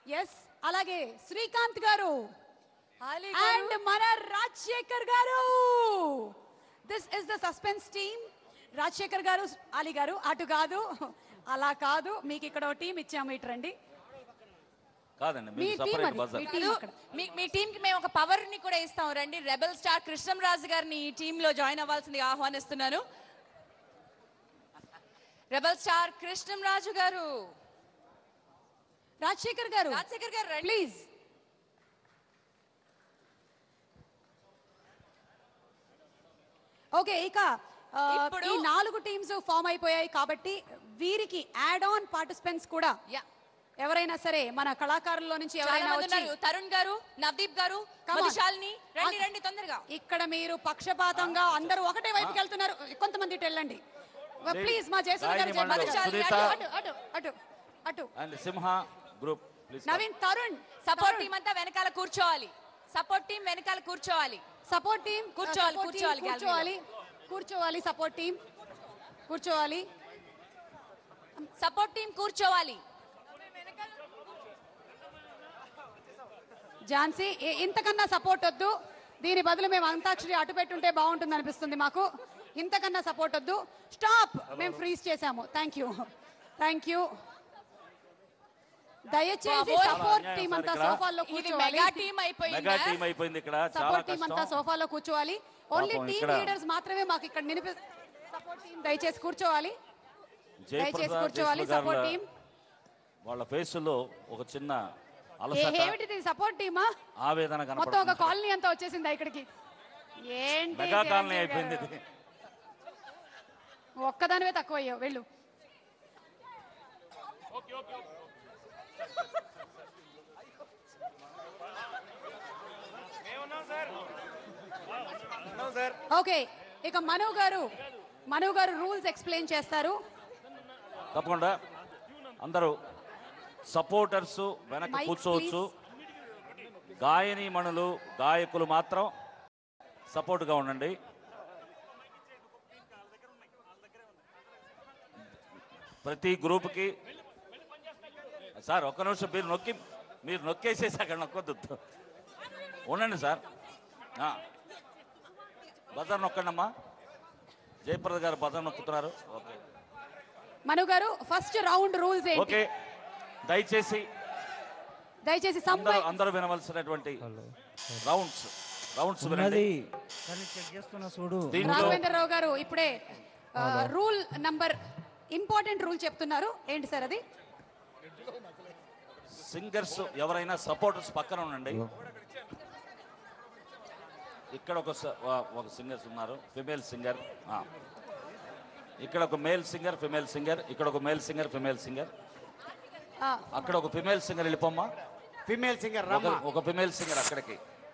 Yes అలాగే శ్రీకాంత్ గారు Ali and మన Rajasekhar garu this is the suspense team Rajasekhar garu Ali గారు అటు కాదు అలా కాదు మీకు ఇక్కడ ఒక టీం ఇచ్చాము ఇటు రండి కాదండి మీ మీకు టీం సపరేట్ అది బజార్ మీ టీం కాదు, అక్కడ మీ మీ టీం కి మేము ఒక పవర్ ని కూడా ఇస్తాం రండి రెబల్ స్టార్ కృష్ణంరాజు గారిని ఈ టీమ్ లో జాయిన్ అవ్వాల్సిందిగా ఆహ్వానిస్తున్నాను రెబల్ స్టార్ కృష్ణంరాజు గారు రాజశేఖర్ గారు రాజశేఖర్ గారు రండి ప్లీజ్ ఓకే ఇక ఆ, ఇప్పుడు- ఈ నాలుగు టీమ్స్ ఫామ్ అయిపోయాయి కాబట్టి వీరికి యాడ్ ఆన్ పార్టిసిపెంట్స్ కూడా యా ఎవరైనా సరే మన కళాకారుల్లో నుంచి చాలా ఎవరైనా మంది వచ్చి ఉన్నారు తరుణ్ గారు నవదీప్ గారు Come on. మధుశాలిని రండి ఆ- రండి తొందరగా ఇక్కడ మీరు పక్షపాతంగా అందరూ ఒకటే వైపుకి వెళ్తున్నారు కొంతమంది ఇటు వెళ్ళండి ప్లీజ్ మా జయసుధ గారు రాయని మండలం, మధుశాలిని సునీత. అటు అటు అటు అటు and Simha group please Naveen Tarun support team అంతా వెనకాల కూర్చోవాలి సపోర్ట్ టీం వెనకాల కూర్చోవాలి సపోర్ట్ టీం కూర్చోవాలి, కూర్చోవాలి కూర్చోవాలి కూర్చోవాలి సపోర్ట్ టీం కూర్చోవాలి సపోర్ట్ టీం కూర్చోవాలి ఝాన్సీ ఇ- ఇంతకన్నా సపోర్ట్ వద్దు దీని బదులు మేము అంతాక్షరి అటు పెట్టుంటే బాగుంటుంది అనిపిస్తుంది మాకు ఇంతకన్నా సపోర్ట్ వద్దు స్టాప్ మేము ఫ్రీజ్ చేశాము థ్యాంక్ యూ థ్యాంక్ యూ దయచేసి బాబోయ్. సపోర్ట్ చాలా టీం అంతా అన్యాయం సార్ సోఫాల్లో ఇది కూర్చోవాలి మెగా టీం అయిపోయింది మెగా టీం అయిపోయింది ఇక్కడ చాలా సపోర్ట్ టీం అంతా కష్టం సోఫాలో కూర్చోవాలి ఓన్లీ పాపం టీమ్ ఇక్కడ- లీడర్స్ మాత్రమే మాకు ఇక్కడ నినిపి సపోర్ట్ టీం దయచేసి కూర్చోవాలి దయచేసి జయప్రద కూర్చోవాలి జయసుధ సపోర్ట్ గారుల టీం వాళ్ళ ఫేసులో ఒక చిన్న ఏ- అలసట ఏమిటిది సపోర్ట్ టీమా ఆవేదన మొత్తం ఒక కనపడుతుంది కాలనీ అంతా వచ్చేసింది ఇక్కడికి ఏంటి మెగా కాలనీ చిరంజీవి అయిపోయింది గారు? ఇది ఒక్కదానివే తక్కువ అయ్యావు వెళ్ళు ఓకే ఇక మను గారు మను గారు రూల్స్ ఎక్స్ప్లెయిన్ చేస్తారు తప్పకుండా అందరూ సపోర్టర్స్ వెనక Mic, కూర్చోవచ్చు గాయని మణులు గాయకులు మాత్రం సపోర్ట్గా ఉండండి ప్రతి గ్రూప్కి సార్ ఒక్క నిమిషం మీరు నొక్కి మీరు నొక్కేసేసి అక్కడ నొక్కొద్దు ఉండండి సార్ ఆ. బజార్ నొక్కండమ్మా జయప్రద గారు Bazar నొక్కుతున్నారు okay Manu garu first round rules ఏంటి ఓకే దయచేసి దయచేసి అందరూ సంపై అందరూ వినవలసినటువంటి రౌండ్స్ రౌండ్స్ ఉన్నది వినండి కానీ చెక్ చేస్తున్నా చూడు దీంట్లో రాఘవేంద్ర రావు గారు ఇప్పుడే రూల్ నంబర్ ఇంపార్టెంట్ రూల్ చెప్తున్నారు ఏంటి సార్ అది సింగర్స్ ఎవరైనా సపోర్టర్స్ పక్కన ఉండండి ఇక్కడ ఒక స- వా- ఒక సింగర్స్ ఉన్నారు ఫిమేల్ సింగర్ ఇక్కడ ఒక మేల్ సింగర్ ఫిమేల్ సింగర్ ఇక్కడ ఒక మేల్ సింగర్ ఫిమేల్ సింగర్ ఆ, అక్కడ ఒక ఫిమేల్ సింగర్ వెళ్ళిపోమ్మా ఫిమేల్ సింగర్ ఒక రమ్మ ఒక ఫిమేల్ సింగర్ అక్కడికి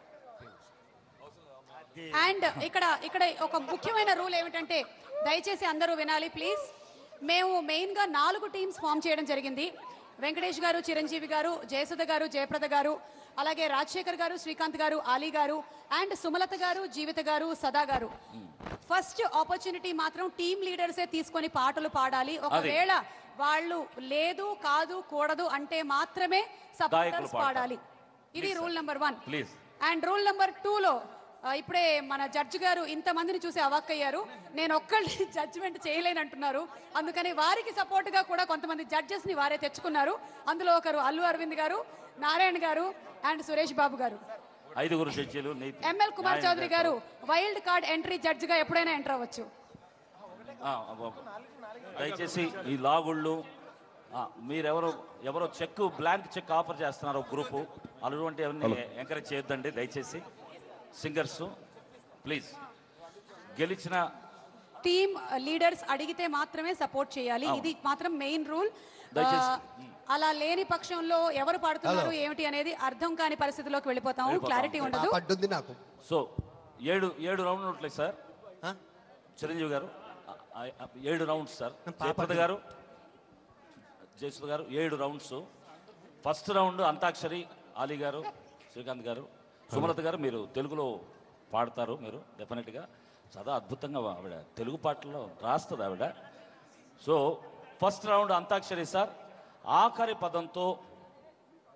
అండ్ ఇక్కడ ఇక్కడ ఒక ముఖ్యమైన రూల్ ఏమిటంటే దయచేసి అందరూ వినాలి ప్లీజ్ మేము మెయిన్ గా నాలుగు టీమ్స్ ఫామ్ చేయడం జరిగింది వెంకటేష్ గారు చిరంజీవి గారు జయసుధ గారు జయప్రద గారు అలాగే రాజశేఖర్ గారు శ్రీకాంత్ గారు ఆలీ గారు అండ్ సుమలత గారు జీవిత గారు సదా గారు ఫస్ట్ ఆపర్చునిటీ మాత్రం టీమ్ లీడర్సే తీసుకొని పాటలు పాడాలి ఒకవేళ వాళ్ళు లేదు కాదు కూడదు అంటే మాత్రమే సపోర్టర్స్ పాడతారు. పాడాలి ఇది rule number one please and rule number టూలో ఇప్పుడే మన జడ్జి గారు ఇంతమందిని చూసి అవాక్కయ్యారు నేను ఒక్కళ్ళని జడ్జిమెంట్ చేయలేనంటున్నారు అందుకని వారికి సపోర్ట్ గా కూడా కొంతమంది జడ్జెస్ ని వారే తెచ్చుకున్నారు అందులో ఒకరు అల్లు అరవింద్ గారు నారాయణ గారు అండ్ సురేష్ బాబు గారు ఐదుగురు జడ్జీలు నీతి ఎంఎల్ కుమార్ న్యాయం చౌదరి గారు చేస్తారు. వైల్డ్ కార్డ్ ఎంట్రీ జడ్జి గా ఎప్పుడైనా ఎంటర్ అవ్వచ్చు ఆ, అబ్బో. దయచేసి ఈ లాగుళ్ళు ఆ, మీరెవరో ఎవరో చెక్ బ్లాంక్ చెక్ ఆఫర్ చేస్తున్నారు ఒక గ్రూపు అటువంటి ఎవరిని ఎంకరేజ్ చేయొద్దండి దయచేసి సింగర్స్ ప్లీజ్ గెలిచిన టీమ్ లీడర్స్ అడిగితే మాత్రమే సపోర్ట్ చేయాలి అవును. ఇది మాత్రం మెయిన్ రూల్ దయచేసి. అలా లేని పక్షంలో ఎవరు పాడుతున్నారు ఏమిటి అనేది అర్థం కాని పరిస్థితిలోకి వెళ్ళిపోతాము వెళ్ళిపోతాం. క్లారిటీ ఉండదు పడ్డుంది నాకు సో ఏడు ఏడు రౌండ్లు ఉంటాయి సార్ ఆ? చిరంజీవి గారు ఆ, ఆ, ఏడు రౌండ్స్ సార్ పాప జయప్రద గారు జయసుధ గారు ఏడు rounds first round Antakshari Ali garu Srikanth గారు సుమలత గారు మీరు తెలుగులో పాడతారు మీరు డెఫినెట్గా చాలా అద్భుతంగా ఆవిడ తెలుగు పాటల్లో రాస్తుంది ఆవిడ so first round Antakshari sir ఆఖరి పదంతో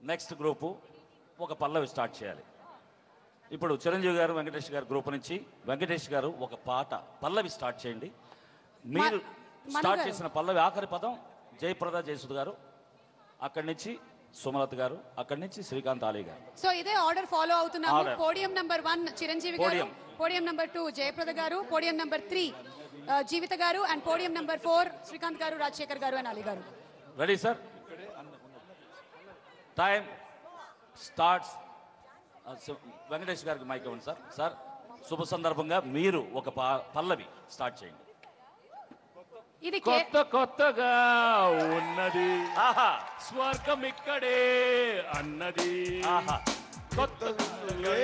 నెక్స్ట్ గ్రూపు ఒక పల్లవి స్టార్ట్ చేయాలి ఇప్పుడు చిరంజీవి గారు వెంకటేష్ గారు గ్రూప్ నుంచి వెంకటేష్ గారు ఒక పాట పల్లవి స్టార్ట్ చేయండి మీరు మను స్టార్ట్ గారు. చేసిన పల్లవి ఆఖరి పదం జయప్రద జయసుద్ గారు అక్కడి నుంచి సుమలత గారు అక్కడి నుంచి శ్రీకాంత్ ఆలీ గారు సో ఇదే ఆర్డర్ ఫాలో అవుతున్నాము Order. Podium number one Chiranjeevi garu Podium. Podium number two Jayaprada garu podium number three Jeevitha garu and podium number four Srikanth garu Rajasekhar garu and Ali garu ready sir time starts Venkatesh గారికి మైక్ ఇవ్వండి సార్ సార్ శుభ సందర్భంగా మీరు ఒక పా- పల్లవి స్టార్ట్ చేయండి ఇది కే- కొత్త కొత్తగా ఉన్నది ఆహా స్వర్గం ఇక్కడే అన్నది ఆహా కొత్త కొత్తగా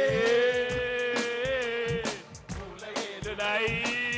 పూలయేలులై,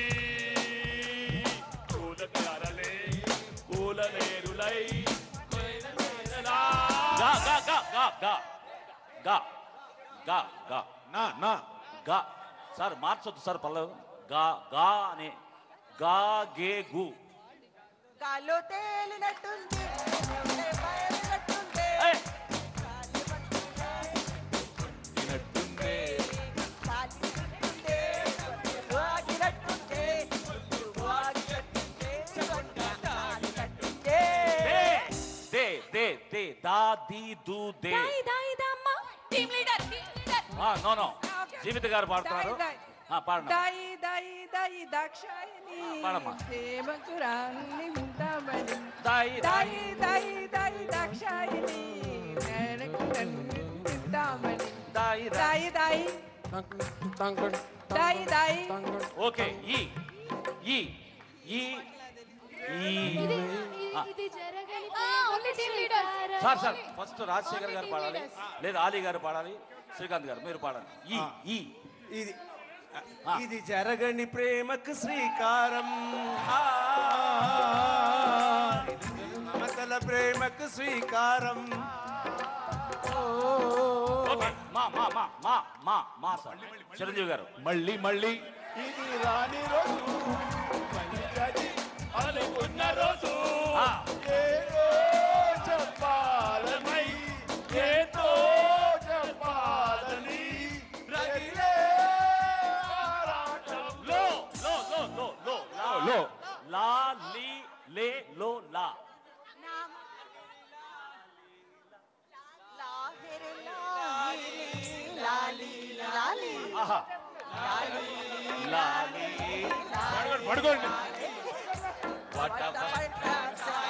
పూలకారలే, పూలనేరులై, కొయిలనేరలా. గా గా గా గా గా గా గా గా నా నా గా సార్ మార్చొద్దు సార్ పల్లవి గా గా అనే గా గే గు గాల్లో తేలినట్టుంది ఎవరే బయలునట్టుంది ఏయ్! గాలి పట్టుందే, వినట్టుందే, గాలి పట్టుందే, వాగినట్టుందే, వాగినట్టుందే, గాలి పట్టుందే. దే దే దే దే దా ది దు దే టీమ్ లీడర్ టీమ్ లీడర్ ఆ నో నో జీవిత గారు పాడుతున్నారు దాయి, ఆ పాడండి దాయి దాయి దాయి దాక్షాయిని పాడమ్మా. ప్రేమకురాన్ని వింటామని దాయి దాయి దాయి దాయి దాక్షాయిని ప్రేమకురాన్ని వింటామని దాయి రా. దాయి దాయి దాయి దాయి ఓకే ఈ ఈ ఈ ఈ ఆ. Only team leader sir sir first Rajasekhar garu పాడాలి లేదా ఆలీ గారు పాడాలి శ్రీకాంత్ గారు మీరు పాడాలి ఈ ఈ ఇది ఇది జరగని ప్రేమకు శ్రీకారం ఆ, మమతల ప్రేమకు శ్రీకారం ఓకే మా మా మా మా మా మా సార్ చిరంజీవి గారు మళ్ళీ మళ్ళీ ఇది రాని రోజు మళ్ళీ అది అనుకున్న రోజు ఆ. ఏదో చెప్పాలని ఏదో చెప్పాలని రగిలే ఆరాటంలో లో లో లో లో లో లా లో. లా లీ లే లో లా లాహిరి లాలి లాలి ఆహా లా లీ పడుకోండి పడుకోండి వాట్ ఆ-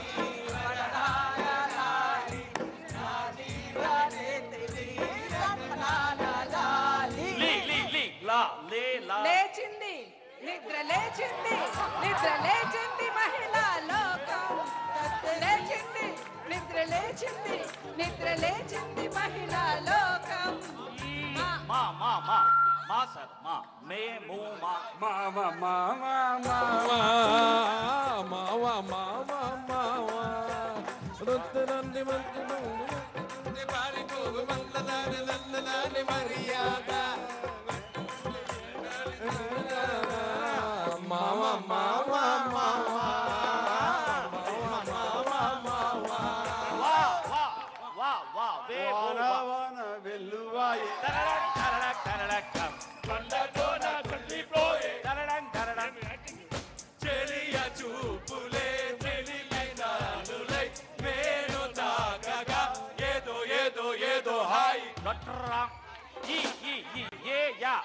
లీ లీ లీ లా లే లా లేచింది నిద్ర లేచింది నిద్ర లేచింది మహిళా లోకం లేచింది నిద్ర లేచింది నిద్ర లేచింది మహిళా లోకం మా మా మా మా సార్ మా మేము మా మామ మామ మామ మావ మామ మావ రుద్దునంది మంది పారి పోగు మందలాని నందలాని మర్యాద మామ మామ మామ వా వా వా వా వే వాన వా వాన వెల్లువాయి తరడక్ తరడక్ తరడక్ తమ్. కొండకోన కందిపోయే తరడక్ తరడక్ చెలియ చూపులే తెలిమినానులై నేను తాకగా ఏదో ఏదో ఏదో హాయ్ లొట్రా ఈ ఈ ఈ ఏ యా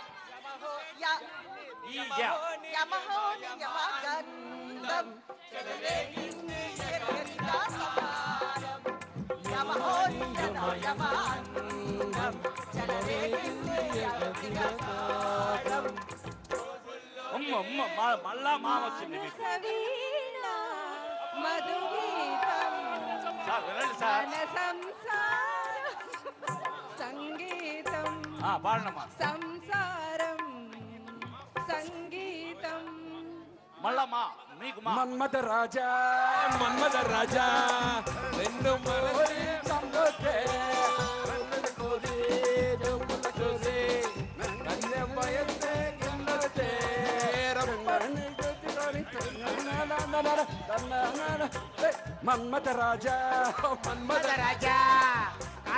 ఈ యా యమహోని యమగంధం చెలరేగింది ఎక్కడికా సమారం యమహోని యమగంధం చెలరేగింది ఎక్కడికా సమారం అమ్మ అమ్మ మా మళ్ళా మా వచ్చింది మీకు సవీణ మధుగీతం సార్ వినండి సార్ మన సంసారం సంగీతం ఆ, పాడండమ్మా సంసారం సంగీతం మళ్ళా మా మీకు మా మన్మథ రాజా మన్మథ రాజా రెండు మనసి సంగతే కన్నది కోసి జోపుల చూసి కన్య వయస్సే కిందతే రమ్మని గతిలోని మన్మథ రాజా మన్మథ రాజా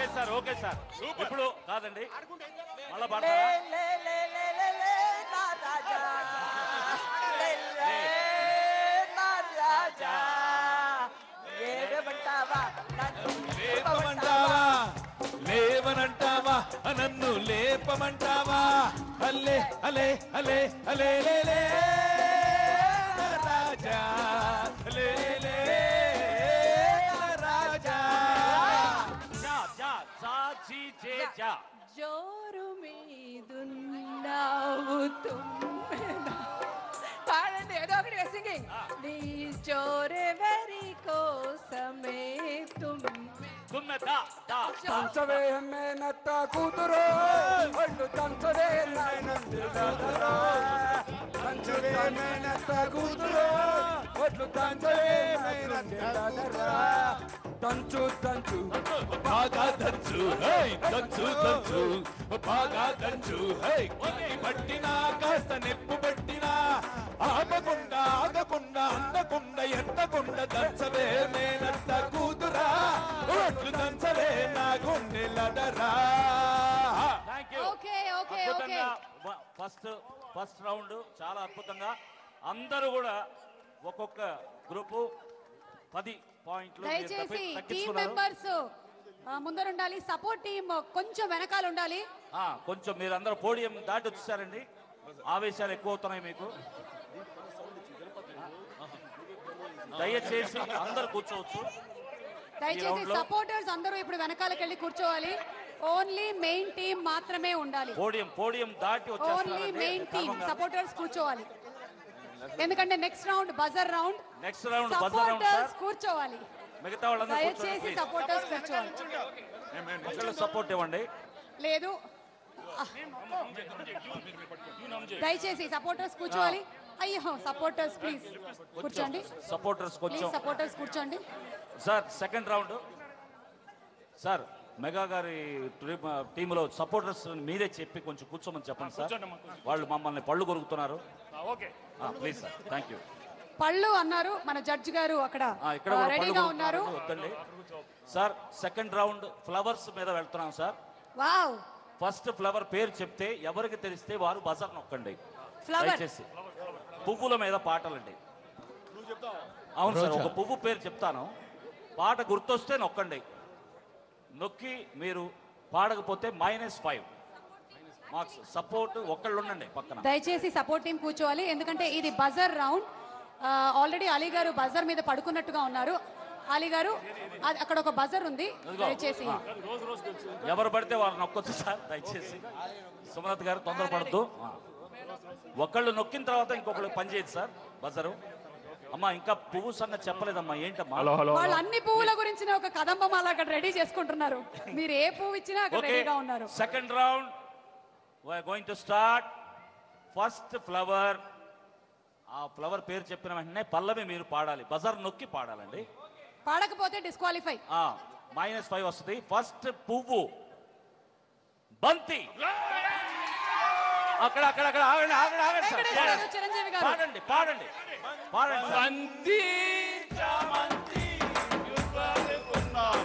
సార్ ఓకే సార్ ఇప్పుడు కాదండి మళ్ళా లే పాడతారా లే లే లే లే లే నా రాజా లే లే నా రాజా ఏడమంటావా నన్ను లేపమంటావా లేవనంటావా నన్ను లేపమంటావా అల్లే అలే అలే అలే లే లే నా రాజా లే లే నా రాజా జా జా జా జీ జే జా జోరు మీదున్నావు తుమ్మెద పాడండి ఏదో ఒకటి సింగింగ్ నీ జోరెవరి కోసమే తుమ్మె తుమ్మె దా దా దా తంచవే మేనత్త కూతురు ఒళ్ళు తంచవే నాయనందురా తంచవే మేనత్త కూతురు ఒళ్ళు తంచవే నాయనందురా తంచు తంచు బాగా దంచు హై దంచు దంచు బాగా దంచు హై కొన్ని పట్టినా కాస్త నెప్పు పెట్టినా ఆపకుండా ఆగకుండా అందకుండా ఎత్తకుండా దంచవే మేనత్త కూతురా ఒట్లు దంచవే నా గుండెలడరా thank you okay okay okay అద్భుతంగా ఫస్ట్ ఫస్ట్ రౌండ్ చాలా అద్భుతంగా అందరూ కూడా ఒక్కొక్క గ్రూపు పది పాయింట్లు మీరు దయచేసి తప్పి- టీమ్ తగ్గించుకున్నారు. మెంబర్స్ ముందరుండాలి సపోర్ట్ టీమ్ కొంచెం వెనకాల ఉండాలి ఆ, కొంచెం మీరు అందరూ పోడియం దాటి వచ్చేసారండి ఆవేశాలు ఎక్కువ అవుతున్నాయి మీకు దయచేసి అందరు కూర్చోవచ్చు దయచేసి round లో- సపోర్టర్స్ అందరూ ఇప్పుడు వెనకాలకి వెళ్ళి కూర్చోవాలి ఓన్లీ మెయిన్ టీమ్ మాత్రమే ఉండాలి పోడియం పోడియం దాటి ఓన్లీ వచ్చేస్తున్నారండి మెయిన్ టీమ్ ధర్మంగా. సపోర్టర్స్ కూర్చోవాలి ఎందుకంటే next round buzzer round next round buzzer round supporters sir కూర్చోవాలి మిగతా వాళ్ళందరూ దయచేసి సపోర్టర్స్ కూర్చోవాలి ఒకళ్ళు సపోర్ట్ ఇవ్వండి లేదు దయచేసి సపోర్టర్స్ కూర్చోవాలి అయ్యో సపోర్టర్స్ ప్లీజ్ కూర్చోండి సపోర్టర్స్ ప్లీజ్ కొంచెం సపోర్టర్స్ కూర్చోండి sir second round sir mega గారి టీమ్- టీంలో సపోర్టర్స్ మీరే చెప్పి కొంచెం కూర్చోమని చెప్పండి సార్ వాళ్ళు మమ్మల్ని పళ్ళు కొరుకుతున్నారు ప్లీజ్ సార్ థ్యాంక్ యూ పళ్ళు అన్నారు మన జడ్జి గారు అక్కడ ఇక్కడ ఆ, కూడా పళ్ళు రెడీగా ఉన్నారు కొరుకుతున్నారు వద్దండి సార్ సెకండ్ రౌండ్ ఫ్లవర్స్ మీద వెళ్తున్నాం సార్ వావ్ ఫస్ట్ ఫ్లవర్ పేరు చెప్తే ఎవరికి తెలిస్తే వారు బజర్ నొక్కండి ఫ్లవర్ దయచేసి పువ్వుల మీద పాటలండి అవును సార్ ఒక పువ్వు పేరు చెప్తాను పాట గుర్తొస్తే నొక్కండి నొక్కి మీరు పాడకపోతే మైనస్ ఫైవ్ మార్క్స్ సపోర్ట్ ఒక్కళ్ళు ఉండండి పక్కన దయచేసి సపోర్ట్ టీం కూర్చోవాలి ఎందుకంటే ఇది బజర్ రౌండ్ ఆల్రెడీ అలీ గారు బజర్ మీద పడుకున్నట్టుగా ఉన్నారు అలీ గారు అది- అక్కడ ఒక బజర్ ఉంది ఇదిగో. దయచేసి ఆ. ఎవరు పడితే వారు నొక్కొచ్చు సార్ దయచేసి సుమలత్ గారు తొందరపడద్దు ఆ. ఒకళ్ళు నొక్కిన తర్వాత ఇంకొకళ్ళు పని చేయదు సార్ బజరు అమ్మా ఇంకా పువ్వు సంగతి చెప్పలేదమ్మా ఏంటమ్మా వాళ్ళు అన్ని పువ్వుల గురించిన ఒక కదంబం అలా అక్కడ రెడీ చేసుకుంటున్నారు మీరు ఏ పువ్వు ఇచ్చినా అక్కడ ఓకే రెడీగా ఉన్నారు second round we're going to start first flower ఆ ఫ్లవర్ పేరు చెప్పిన వెంటనే పల్లవి మీరు పాడాలి బజార్ నొక్కి పాడాలండి పాడకపోతే డిస్క్వాలిఫై మైనస్ ఫైవ్ వస్తుంది ఫస్ట్ పువ్వు బంతి అక్కడ అక్కడ అక్కడ ఆగండి ఆగండి ఆగండి సార్. వెంకటేష్ గారు, చిరంజీవి గారు. పాడండి పాడండి పాడండి సార్. బంతి చామంతి యుగాలుకున్నాయి.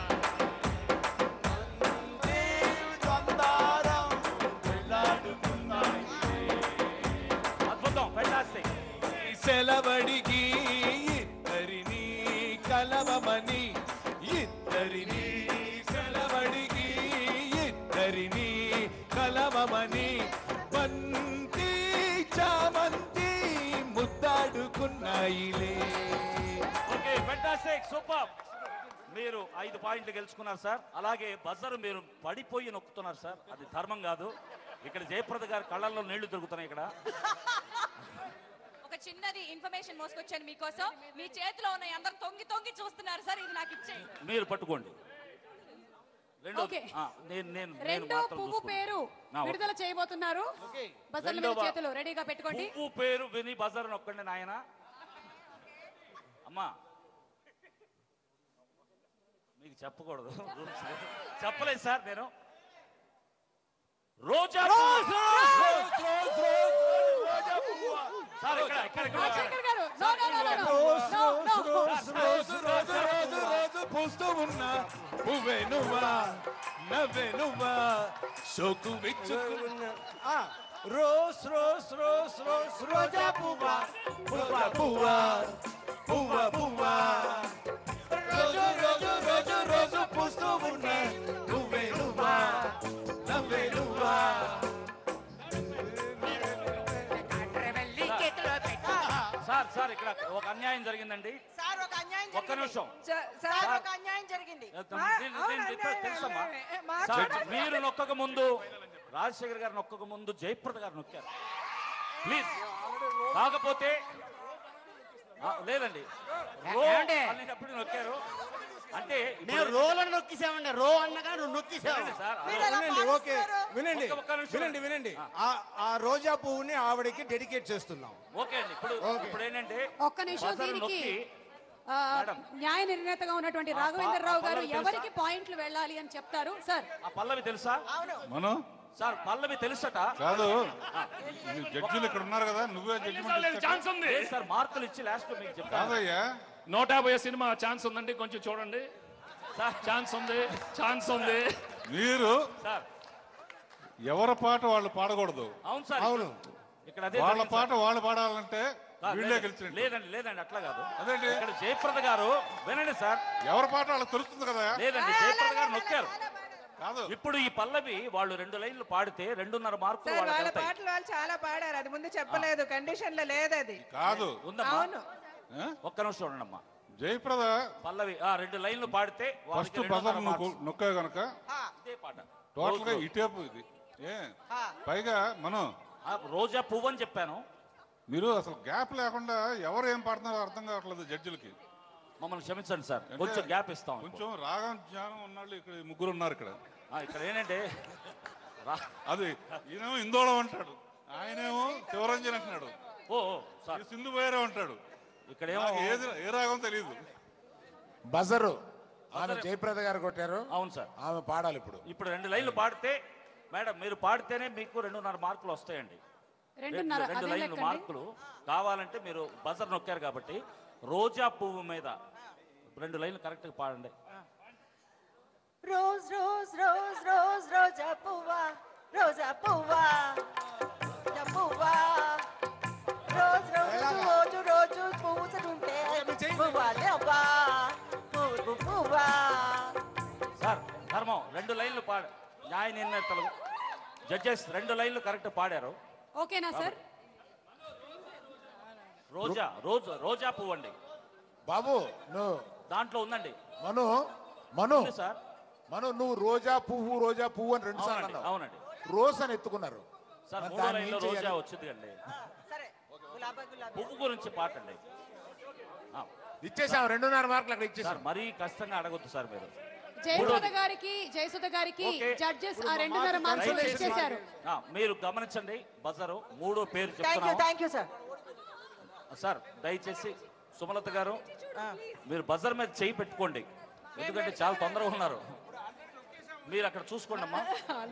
బంతి చందారం వెళ్ళాడుకున్నాయి. అద్భుతం ఫెంటాస్టిక్ సెలవడికి ఇద్దరిని కలవమని ఇద్దరిని సెలవడికి ఇద్దరిని కలవమని బంతి చామంతి ముద్దాడుకున్నాయిలే ఓకే ఫెంటాస్టిక్ సూపర్ మీరు ఐదు పాయింట్లు గెలుచుకున్నారు సార్ అలాగే బజర్ మీరు పడిపోయి నొక్కుతున్నారు సార్ అది ధర్మం కాదు ఇక్కడ జయప్రద గారి కళ్ళల్లో నీళ్లు దొరుకుతున్నాయి ఇక్కడ ఒక చిన్నది ఇన్ఫర్మేషన్ మోసుకొచ్చాను మీకోసం మీ చేతిలో ఉన్న అందరు తొంగి తొంగి చూస్తున్నారు సార్ ఇది నాకు ఇచ్చేయి మీరు పట్టుకోండి రెండో ఓకే. నేను నేను నేను రెండో మాత్రం పువ్వు చూసుకుంటా. పేరు నా ఓకే. విడుదల చేయబోతున్నారు బజర్ల మీద రెండవ- చేతులు రెడీగా పెట్టుకోండి పువ్వు పేరు విని బజర్ నొక్కండి నాయన అమ్మా మీకు చెప్పకూడదు రూల్స్ లేవు. చెప్పలేదు సార్ నేను రోజా పువ్వు. సార్ ఇక్కడ ఇక్కడ ఇక్కడ రాజశేఖర్ గారు no no no no no no రోజు రోజు రోజు రోజు పూస్తూ ఉన్నా పువ్వే నువ్వా నవ్వే నువ్వా సోకు విచ్చుకున్న ఆ, రోస్ రోస్ రోస్ రోస్ రోజా పువ్వా పువ్వా పువ్వా పువ్వా పువ్వా రోజు రోజు రోజు రోజు పూస్తూ ఉన్నా నువ్వే నువ్వా నవ్వే నువ్వా సార్ సార్ ఇక్కడ ఒక అన్యాయం జరిగిందండి సార్ ఒక అన్యాయం ఒక్క నిమిషం సార్ ఒక అన్యాయం జరిగింది దీన్ని- దీన్ని- దీన్ని తెలుసమ్మా సార్, మీరు నొక్కక ముందు రాజశేఖర్ గారు నొక్కక ముందు జయప్రద గారు నొక్కారు ప్లీజ్ కాకపోతే ఆ, లేదండి రో ఏమండి? అనేటప్పుడు నొక్కారు అంటే ఇప్పుడు- మేము రోలను నొక్కిసామండి రో అన్నగా నువ్వు నొక్కిసావు వినండి సార్ మీరు ఎలా వినండి ఓకే పాటిస్తున్నారు? వినండి ఒక్క- ఒక్క నిమిషం. వినండి వినండి ఆ- ఆ రోజా పువ్వుని ఆవిడకి డెడికేట్ చేస్తున్నాం ఓకే అండి ఇప్పుడు ఇప్పుడు ఏంటంటే ఒక్క నిమిషం బజారు దీనికి నొక్కి ఆ, మేడం. న్యాయ నిర్ణేతగా ఉన్నటువంటి ఆ, రాఘవేంద్రరావు ఆ గారు పల్లవి తెలుసా? ఎవరికి పాయింట్లు వెళ్ళాలి అని చెప్తారు సార్ ఆ పల్లవి తెలుసా అవును మనం సార్ పల్లవి తెలుసట కాదు ఈ జడ్జిలు ఇక్కడ ఉన్నారు కదా నువ్వే జడ్జిమెంట్ ఛాన్స్ ఉంది లేదు సార్ మార్కులు ఇచ్చి లాస్ట్ లో మీకు చెప్తాను కాదయ్యా నూట యాభై సినిమా ఛాన్స్ ఉందండి కొంచెం చూడండి సార్ ఛాన్స్ ఉంది ఛాన్స్ ఉంది మీరు సార్ ఎవరి పాట వాళ్ళు పాడకూడదు అవును సార్ అవును ఇక్కడ అదే వాళ్ళ జరిగింది పాట వాళ్ళు పాడాలంటే సార్. వీళ్ళే లేదండి, గెలిచినట్టు లేదండి లేదండి అట్లా కాదు అదేంటి? ఇక్కడ జయప్రద గారు వినండి సార్ ఎవరి పాట వాళ్ళకి తెలుస్తుంది కదా లేదండి జయప్రద గారు నొక్కారు కాదు ఇప్పుడు ఈ పల్లవి వాళ్ళు రెండు లైన్లు పాడితే రెండున్నర మార్కులు సార్ వాళ్ళకి వాళ్ళ వెళ్తాయి. పాటలు వాళ్ళు చాలా పాడారు అది ముందు చెప్పలేదు కండిషన్ లో లేదు అది కాదు ఉందమ్మా అవును ఆ? ఒక్క నిమిషం ఉండండమ్మా జయప్రద పల్లవి ఆ రెండు లైన్లు పాడితే వాళ్ళకి ఫస్ట్ రెండున్నర బజర్ నువ్వు మార్క్స్. నొక్కా గనక ఆ, ఇదే పాట టోటల్ గా రోజు- ఈ టేపు ఇది ఏ ఆ. పైగా మనం ఆ, రోజా పువ్వు అని చెప్పాను మీరు అసలు గ్యాప్ లేకుండా ఎవరు ఏం పాడుతున్నారో అర్థం కావట్లేదు జడ్జిలకి మమ్మల్ని క్షమించండి సార్ అంటే కొంచెం గ్యాప్ ఇస్తాం ఇప్పుడు. కొంచెం రాగం జ్ఞానం ఉన్నాళ్ళు ఇక్కడ ఈ ముగ్గురు ఉన్నారు ఇక్కడ ఆ, ఇక్కడ ఏంటంటే రా- అది ఈయనేమో ఇందోళం అంటాడు ఆయనేమో శివరంజన్ అంటున్నాడు ఓ ఓ, సార్ ఈ సింధు భైరవ్ అంటాడు ఇక్కడేమో నాకు ఏది ఏ రాగం తెలియదు బజరు ఆమె జయప్రద గారు కొట్టారు అవును సార్ ఆమె పాడాలి ఇప్పుడు ఇప్పుడు రెండు లైన్లు పాడితే మేడం మీరు పాడితేనే మీకు రెండున్నర మార్కులు వస్తాయండి రెండున్నర రెండు అదే లైన్లు లెక్కండి మార్కులు కావాలంటే మీరు బజర్ నొక్కారు కాబట్టి రోజా పువ్వు మీద రెండు లైన్లు కరెక్ట్గా పాడండి రోజ్ రోజ్ రోజ్ రోజ్ రోజా పువ్వా రోజా పువ్వా రోజా పువ్వా రోజ్ రోజు రోజు రోజు పూసుకుంటే పువ్వా దేవ్వా పువ్వు పువ్వా సార్ ధర్మం రెండు లైన్లు పాడ న్యాయ నిర్ణేతలు జడ్జెస్ రెండు లైన్లు కరెక్ట్ పాడారు ఓకేనా సార్ రోజా రోజు రోజా పువ్వు అండి బాబు నువ్వు దాంట్లో ఉందండి మను మను ఉంది సార్ మను నువ్వు రోజా పువ్వు రోజా పువ్వు అని రెండు సార్లు అవునండి అన్నావు అవునండి రోజ్ అని ఎత్తుకున్నారు సార్ మరి మూడో దాన్ని లైన్లో ఏం రోజా చేయాలి? వచ్చింది అండి సరే గులాబీ గులాబీ పువ్వు గురించి పాటండి ఆ, ఇచ్చేసాం రెండున్నర మార్కులు అక్కడ సార్ ఇచ్చేసాం మరీ కష్టంగా అడగొద్దు సార్ మీరు జయసుధ గారికి జయసుధ గారికి ఓకే. జడ్జెస్ ఆ రెండున్నర మార్కులు దయచేసి ఇచ్చేశారు ఆ, మీరు గమనించండి బజారు మూడో పేరు థ్యాంక్ యూ చెప్తున్నాం థ్యాంక్ యూ సార్ సార్ దయచేసి సుమలత గారు మీరు బజర్ మీద చేయి పెట్టుకోండి ఎందుకంటే చాలా తొందరగా ఉన్నారు మీరు అక్కడ చూసుకోండి అమ్మా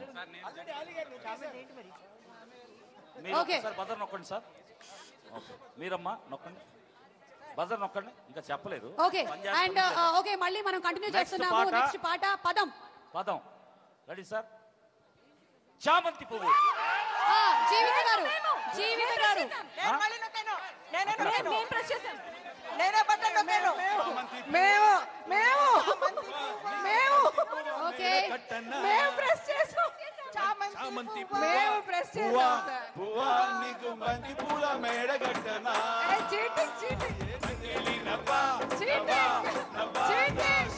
మీరు ఓకే. ఒకసారి బజర్ నొక్కండి సార్ ఓకే మీరమ్మా నొక్కండి బజర్ నొక్కండి ఇంకా చెప్పలేదు ఓకే పని చేస్తాం అండ్ లేదు. ఓకే మళ్ళీ మనం కంటిన్యూ Next చేస్తున్నాము పాట. నెక్స్ట్ పాట పదం పదం రెడీ సార్ చామంతి పువ్వు ఆ, జీవిత గారు జీవిత గారు నేను మళ్ళీ నొక్కాను నేనే అక్కడ నొక్కాను మేము ప్రెస్ చేసాం నేనే బట్టలు నొక్కాను మేము మేము మేము ఓకే మేము ప్రెస్ చేసాం చామంతి మేము ప్రెస్ చేసాం సార్ పువ్వా నీకు బంతి పూల మేడగట్టనా ఏ, చీటింగ్ చీటింగ్ నవ్వా చీటింగ్ చీటింగ్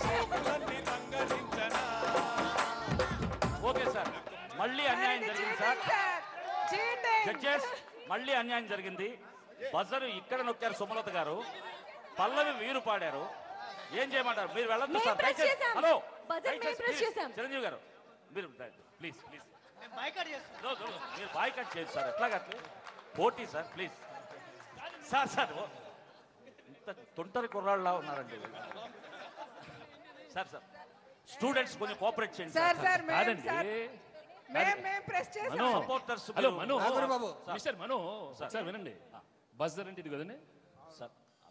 ఓకే సార్ మళ్ళీ అన్యాయం జరిగింది సార్ చీటింగ్ జడ్జెస్ మళ్ళీ అన్యాయం జరిగింది బజర్ ఇక్కడ నొక్కారు సుమలత గారు పల్లవి వీరు పాడారు ఏం చేయమంటారు మీరు వెళ్ళొద్దు మేము సార్ press దయచేసి చేశాం. హలో Buzzer మేము దయచేసి press please, చేశాం. చిరంజీవి గారు మీరు ప్లీజ్ ప్లీజ్ మీరు బాయ్ కట్ చేయదు సార్ ఎట్లా కట్ పోటీ సార్ ప్లీజ్ సార్ సార్ ఓ, ఇంత తొంటరి కుర్రాళ్ళ ఉన్నారండి వీళ్ళు. సార్ సార్ స్టూడెంట్స్ కొంచెం కోఆపరేట్ చేయండి సార్ సార్ మేము కాదండి సార్ మేము మేము ప్రెస్ మను చేసాం supporters hello Manu Naguri Babu. Mister Manu sir. Sir వినండి బజర్ అంటే ఇది కదండి సార్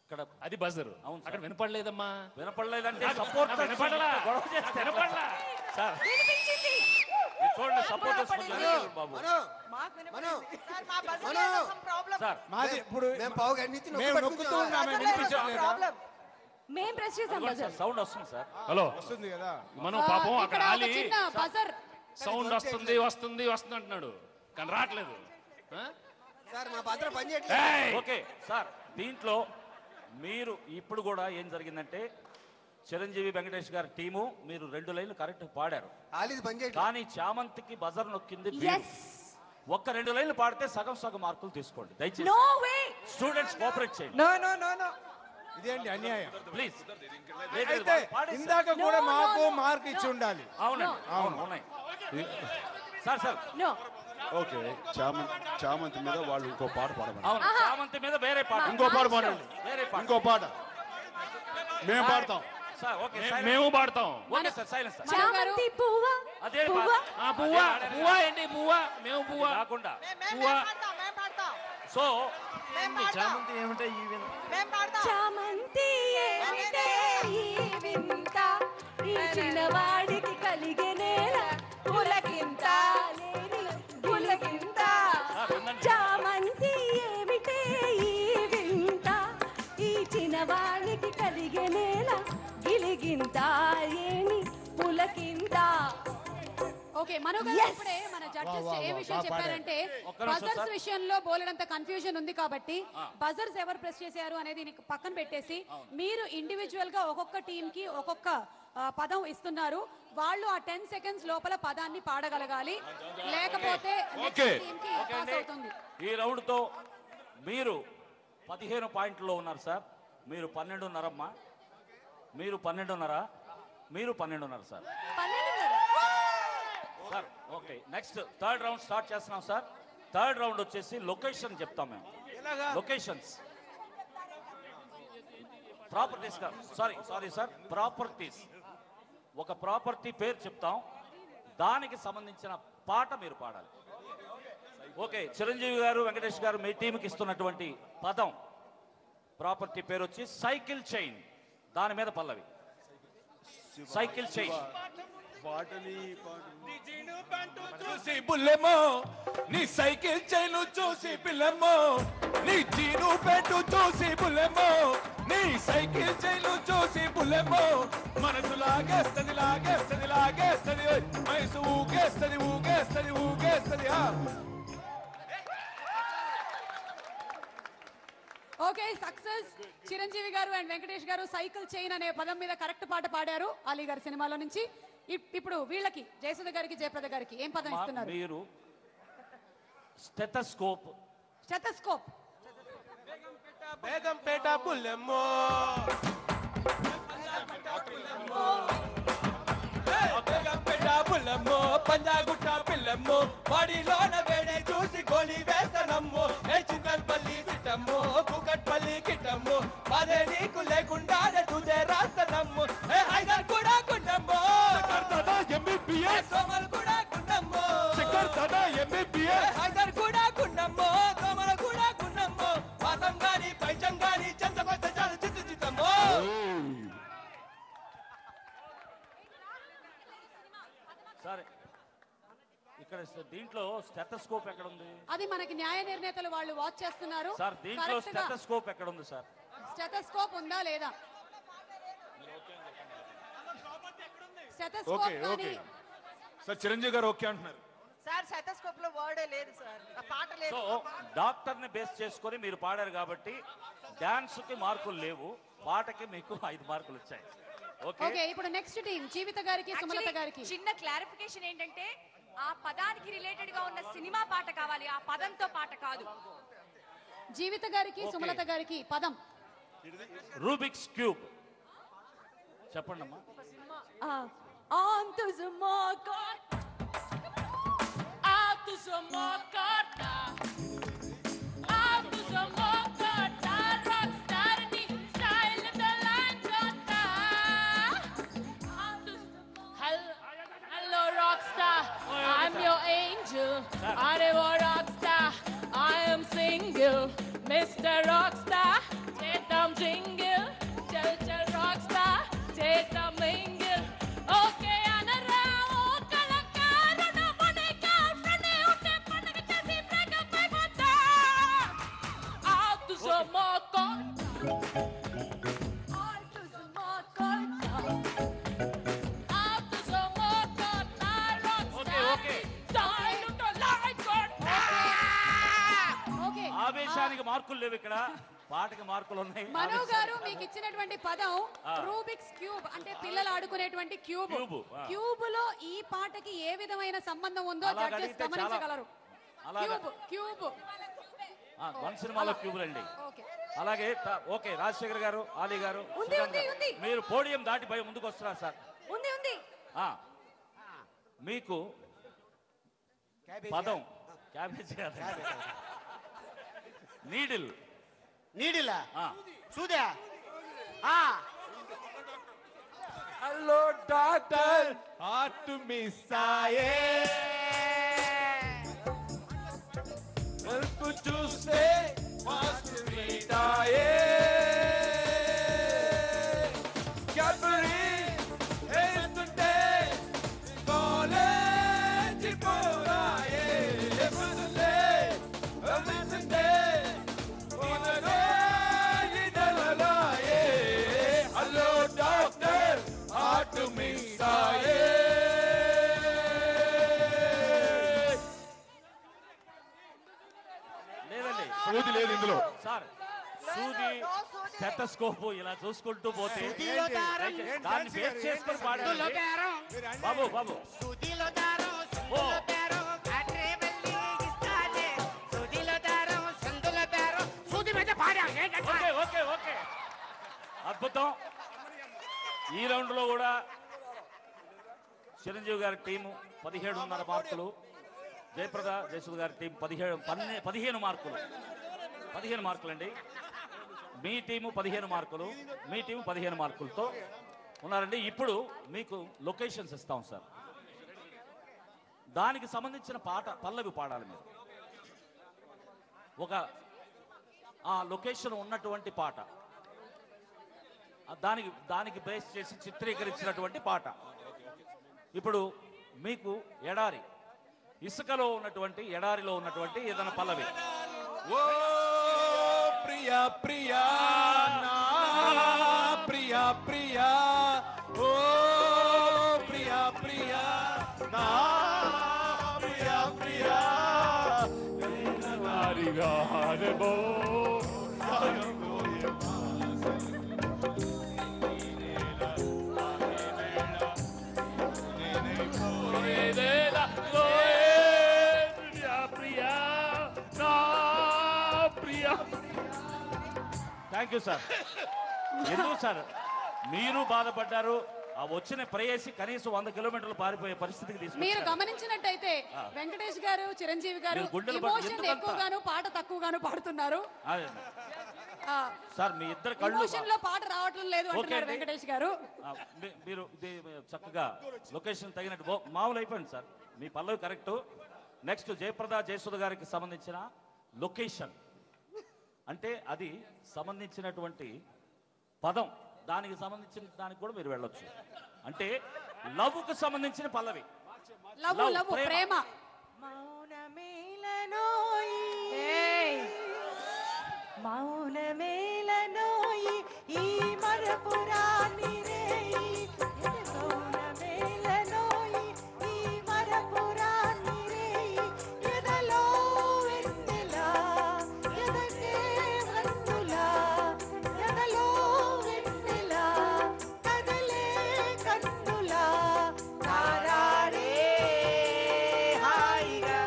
ఇక్కడ అది బజర్ అవును సార్. అక్కడ వినపడలేదమ్మా వినపడలేదంటే నాకు- సపోర్ట్ నాకు వినపడలా. గొడవ చేస్తే వినపడలా. సార్ వినిపించింది ఇది చూడండి సపోర్టర్స్ బాబు మాకు వినపడింది. సార్, మా బస్సులో ఏదో some problem. సార్ మాది ఇప్పుడు మేము పావు గంట నుంచి నొక్కి మేము పట్టుకుంటున్నాం. నొక్కుతూ ఉన్నామే బస్సులో ఏదో some వినిపించట్లేదా problem. మేం ప్రెస్ చేసాం బజర్ సౌండ్ వస్తుంది సార్ హలో వస్తుంది కదా మనం పాపం అక్కడ ఇక్కడ ఒక ఆలి చిన్న బజర్ సౌండ్ వస్తుంది వస్తుంది వస్తుంది అంటున్నాడు కానీ రావట్లేదు ఆ? సార్ మా భద్ర పని చేయట్లేదు ఏయ్! ఓకే సార్ దీంట్లో మీరు ఇప్పుడు కూడా ఏం జరిగిందంటే చిరంజీవి వెంకటేష్ గారి టీము మీరు రెండు లైన్లు కరెక్ట్ పాడారు ఆలిది పని చేయట్లేదు కానీ చామంతికి బజర్ నొక్కింది మీరు. ఎస్ ఒక్క రెండు లైన్లు పాడితే సగం సగం మార్కులు తీసుకోండి దయచేసి నో వే స్టూడెంట్స్ కోఆపరేట్ చేయండి నో నో నో నో ఇదేంటి అన్యాయం ప్లీజ్ అయితే ఇందాక కూడా మాకు మార్క్ ఇచ్చి ఉండాలి అవునండి అవును ఉన్నాయి సార్ సార్ నో ఓకే చామంతి చామంతి మీద వాళ్ళు ఇంకో పాట పాడమని అవును చామంతి మీద వేరే పాట ఇంకో పాట పాడండి వేరే పాట ఇంకో పాట మేము పాడతాం సార్ ఓకే మే- silence. మేము పాడతాం ఓకే సార్ సైలెన్స్ సార్ చామంతి పువ్వా అదే పువ్వా ఆ పువ్వా పువ్వా ఏంటి పువ్వా మేము పువ్వా కాకుండా మేం- మేం- పువ్వా. మేం పాడతాం, మేం పాడతాం. సో మేం పాడతాం. మేం పాడతాం. చామంతి ఏమిటే ఈ వింత ఈ చిన్నవాడికి కలిగేనేల పులకింత లేని పులకింత సార్ ఉందండి. చామంతి ఏమిటే ఈ వింత ఈ చిన్నవాడికి కలిగేనేల గిలిగింత ఏమి పులకింత ఓకే మను గారు ఇప్పుడే మన జడ్జెస్ ఏ విషయం చెప్పారంటే ఒక్క నిమిషం బజర్స్ సార్. విషయంలో బోలెడంత కన్ఫ్యూజన్ ఉంది కాబట్టి బజర్స్ ఎవరు ప్రెస్ చేశారు అనేది నీకు పక్కన పెట్టేసి మీరు ఇండివిజువల్ గా ఒక్కొక్క టీం కి ఒక్కొక్క ఆ, పదం ఇస్తున్నారు వాళ్ళు ఆ టెన్ సెకండ్స్ లోపల పదాన్ని పాడగలగాలి లేకపోతే నెక్స్ట్ Okay. టీం కి ఓకే పాస్ అండి అవుతుంది ఈ రౌండ్ తో మీరు పదిహేను పాయింట్లో ఉన్నారు సార్ మీరు పన్నెండున్నరమ్మా మీరు పన్నెండున్నర మీరు పన్నెండున్నర సార్ పన్నెండున్నర. Sir okay next third round start చేస్తున్నాం సార్ థర్డ్ రౌండ్ వచ్చేసి లొకేషన్ చెప్తాం మేము locations properties sorry sorry sir properties ఒక ప్రాపర్టీ పేరు చెప్తాం దానికి సంబంధించిన పాట మీరు పాడాలి ఓకే చిరంజీవి గారు వెంకటేష్ గారు మీ టీంకి ఇస్తున్నటువంటి పదం ప్రాపర్టీ పేరు వచ్చి సైకిల్ చైన్ దాని మీద పల్లవి సైకిల్ చైన్ చూసి బుల్లెమో నీ సైకిల్ చైను చూసి పిల్లమ్మో నీ జీను పెట్టు చూసి బుల్లెమో నీ సైకిల్ చైను చూసి బుల్లెమో మనసు లాగేస్తది లాగేస్తది లాగేస్తది వయసు ఊగేస్తది ఊగేస్తది ఊగేస్తది ఆ. ఓకే సక్సెస్ చిరంజీవి గారు అండ్ వెంకటేష్ గారు సైకిల్ చైన్ అనే పదం మీద కరెక్ట్ పాట పాడారు అలీ గారి సినిమాలో నుంచి ఇప్- ఇప్పుడు వీళ్ళకి జయసుధ గారికి జయప్రద గారికి ఏం పదం ఇస్తున్నారు మీరు స్టెథస్కోప్ స్టెథస్కోప్ బేగంపేట బుల్లెమ్మో బేగంపేట బుల్లెమ్మో పంజాగుట్ట పిల్లమ్మో వాడిలోన వేడే చూసి గోళీ వేస్తనమ్మో ఏ చింతల్పల్లి సిట్టమ్మో కుకట్పల్లి కిట్టమ్మో అదే నీకు లేకుండానే తుదే రాస్తనమ్మో ఏ హైదర్ కూడా గుండమ్మో దాదా ఎంబీబీఎస్ సోమల్ కూడా గుండమ్మో శంకర్ దాదా ఎంబీబీఎస్ హైదర్ కూడా గుండమ్మో సోమల్ కూడా గుండమ్మో పాతం గాని పైచం గాని చందకొత్త చాలు చిత్తు చిత్తమ్మో సరే ఇక్కడ దీంట్లో స్టెథస్కోప్ ఎక్కడ ఉంది అది మనకి న్యాయ నిర్ణేతలు వాళ్ళు వాచ్ చేస్తున్నారు సార్ దీంట్లో Correct గా స్టెథస్కోప్ ఎక్కడ ఉంది సార్ స్టెథస్కోప్ ఉందా లేదా స్టెథస్కోప్ ఓకే ఓకే కానీ సార్ చిరంజీవి గారు ఓకే అంటున్నారు సార్ సెటస్కోప్ లో వర్డే లేదు సార్ ఆ పాట లేదు సో డాక్టర్ ని బేస్ చేసుకొని మీరు పాడారు కాబట్టి డాన్స్ కి మార్కులు లేవు పాటకి మీకు ఐదు మార్కులు వచ్చాయి ఓకే ఓకే ఇప్పుడు నెక్స్ట్ టీం జీవిత గారికి సుమలత Actually, గారికి చిన్న క్లారిఫికేషన్ ఏంటంటే ఆ పదానికి రిలేటెడ్ గా ఉన్న సినిమా పాట కావాలి ఆ పదంతో పాట కాదు జీవిత గారికి సుమలత గారికి పదం రూబిక్స్ క్యూబ్ చెప్పండి అమ్మా On to the market. Out to the market. Out to the market. Rockstar the style in the line Out to the Hello, hello rockstar. I'm your angel. I am a rockstar. I am single. Mr. Rockstar. Let them jingle, chal chal rockstar, చేత mingle. Okay అనరా ఓ కళాకారుడు, మన girlfriend ఏ ఉంటే పండగ చేసి breakup అయిపోతా. Alto somos corta. Alto somos corta. Alto somos corta, rockstar. Style ఉంటో like corta. Okay ఆవేశానికి మార్కులు లేవు ఇక్కడ పాటకి మార్కులు ఉన్నాయి మనో గారు మీకు ఇచ్చినటువంటి పదం ఆ. రూబిక్స్ క్యూబ్ అంటే పిల్లలు ఆడుకునేటువంటి క్యూబ్ క్యూబ్, ఆ. క్యూబ్ లో ఈ పాటకి ఏ విధమైన సంబంధం ఉందో అలాగ జడ్జెస్ అడిగితే చాలా- గమనించగలరు అలాగ క్యూబ్ క్యూబ్ ఆ, వన్ సినిమాలో క్యూబులండి ఓకే అలాగే త- ఓకే రాజశేఖర్ గారు ఆలీ గారు ఉంది, సుధాకర్ ఉంది, గారు. ఉంది. మీరు పోడియం దాటి భయ ముందుకు వస్తున్నారు సార్ ఉంది ఉంది ఆ, మీకు పదం క్యాబేజీ కాదు. నీడిల్ నీడిలా ఆ, చూదా ఆ హలో డాక్టర్ హార్ట్ మిస్ ఆయే వెల్పు చూస్తే ఫాస్ట్ రీడ్ ఆయే క్యాబరీ వేస్తుంటే కాలేజీ పోరాయే లేపుతుంటే వెళ్తుంటే పోనరోజు నెలలాయే హలో డాక్టర్ హార్ట్ మిస్ ఆయే లేదండి సూది లేదు ఇందులో సార్ సూది స్టెటస్కోప్ ఇలా చూసుకుంటూ పోతే సుదిలో దారం, దాన్ని బేస్ చేసుకొని సుదిలో పాడాలి దారం, బాబు బాబు సుదిలో దారం, ఓ సందులో దారం, బ్యాటరీ వెళ్ళి ఇస్తానే. సుదిలో దారం, సందులో దారం, సూది మీద పాడాం ఏంటంటే ఓకే ఓకే ఓకే అద్భుతం ఈ రౌండ్ లో కూడా చిరంజీవి గారి టీము పదిహేడున్నర మార్కులు జయప్రద జయసుధ గారి టీం పదిహేడు పన్నే పదిహేను మార్కులు పదిహేను మార్కులు అండి మీ టీము పదిహేను మార్కులు మీ టీము పదిహేను మార్కులతో ఉన్నారండి ఇప్పుడు మీకు లొకేషన్స్ ఇస్తాం సార్ దానికి సంబంధించిన పాట పల్లవి పాడాలి మీరు ఒక ఆ లొకేషన్ ఉన్నటువంటి పాట ఆ దానికి దానికి బేస్ చేసి చిత్రీకరించినటువంటి పాట ఇప్పుడు మీకు ఎడారి ఇసుకలో ఉన్నటువంటి ఎడారిలో ఉన్నటువంటి ఏదైనా పల్లవి ఓ ప్రియా ప్రియా నా ప్రియా ప్రియా ఓ ప్రియా ప్రియా నా ప్రియా ప్రియా నారిగా హరబో ఏదేలా లోయే ప్రియా ప్రియా నా ప్రియా థ్యాంక్ యూ సార్ ఎందుకు సార్ మీరు బాధపడ్డారు ఆ వచ్చిన ప్రేయసి కనీసం వంద కిలోమీటర్లు పారిపోయే పరిస్థితికి మీరు తీసుకొచ్చారు గమనించినట్టయితే ఆ. వెంకటేష్ గారు చిరంజీవి గారు మీరు గుండెలు పట్టు- ఇమోషన్ ఎందుకంత? ఎక్కువగాను పాట తక్కువగాను పాడుతున్నారు అదే. ఆ, సార్ మీ ఇద్దరు కళ్ళు ఇమోషన్ లో పాట రావట్లేదు లేదు ఓకే అంటున్నారు అండి. వెంకటేష్ గారు ఆ, మీ- మీరు ఇది చక్కగా లొకేషన్ తగినట్టు బో- మామూలు అయిపోయింది సార్ మీ పల్లవి కరెక్ట్ నెక్స్ట్ జయప్రద జయసుధ గారికి సంబంధించిన లొకేషన్ అంటే అది సంబంధించినటువంటి పదం దానికి సంబంధించిన దానికి కూడా మీరు వెళ్ళొచ్చు అంటే లవ్కు సంబంధించిన పల్లవి లవ్ Love, లవ్ ప్రేమ. ప్రేమ ఏయ్! మౌనమేలనోయి ఈ మరపురాని రేయి మౌనమేలనోయి ఈ మరపురాని రేయి ఎదలో వెన్నెలా ఎదటే వన్నులా ఎదలో వెన్నెలా కదలే కన్నులా తారాడే హాయిగా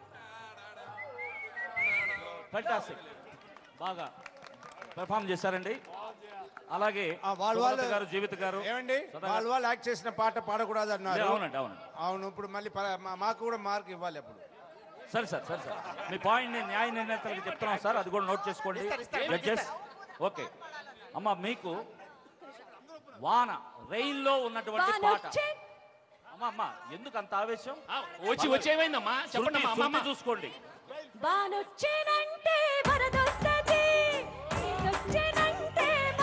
ఫంటాస్టిక్ బాగా పెర్ఫామ్ చేశారండి అలాగే వాళ్ళు సుమలత వాళ్ళు- గారు జీవిత గారు ఏమండి సదా వాళ్ళు వాళ్ళు యాక్ట్ చేసిన పాట పాడకూడదు అన్నారు లే, అవునండి, అవునండి. అవును ఇప్పుడు మళ్ళీ ప- మా- మాకు కూడా మార్క్ ఇవ్వాలి అప్పుడు సరే సార్ సరే సార్ మీ పాయింట్ నేను న్యాయ నిర్ణేతలకు చెప్తున్నాం సార్ అది కూడా నోట్ చేసుకోండి ఇస్తారు, ఇస్తారు, జడ్జెస్ ఓకే అమ్మ మీకు వాన రైల్లో ఉన్నటువంటి పాట వానొచ్చే అమ్మ అమ్మ ఎందుకు అంత ఆవేశం వచ్చి వచ్చేమైందమ్మా చెప్పండి శృతి, అమ్మా శృతి చూసుకోండి బానొచ్చేనంటే వరదొస్తది నీకొచ్చేనంటే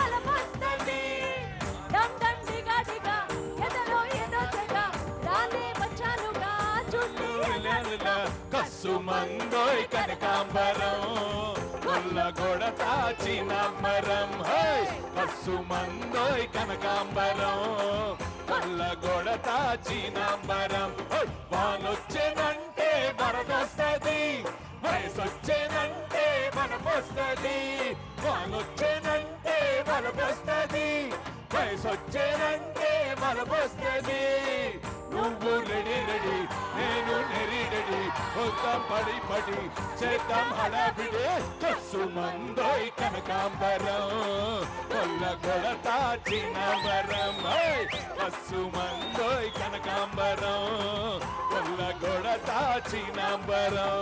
మందోయ్ కనకాంబరం కొల్ల గొడత చినంబరం హై పస్సు మందోయ్ కనకాంబరం కొల్ల గొడత చినంబరం హై! వానొచ్చేనంటే వరదొస్తది వయసొచ్చేనంటే వరపొస్తది వానొచ్చేనంటే వరపొస్తది వయసొచ్చేనంటే వరపొస్తది నువ్వు రెడీ రెడీ నేను నెరి రెడీ వద్దాం పడి పడి చేద్దాం హడావిడి కస్సు మందోయ్ కనకాంబరం కొల్ల కొడత చిన్నబరం కస్సు మందోయ్ కనకాంబరం కొల్ల కొడత చిన్నబరం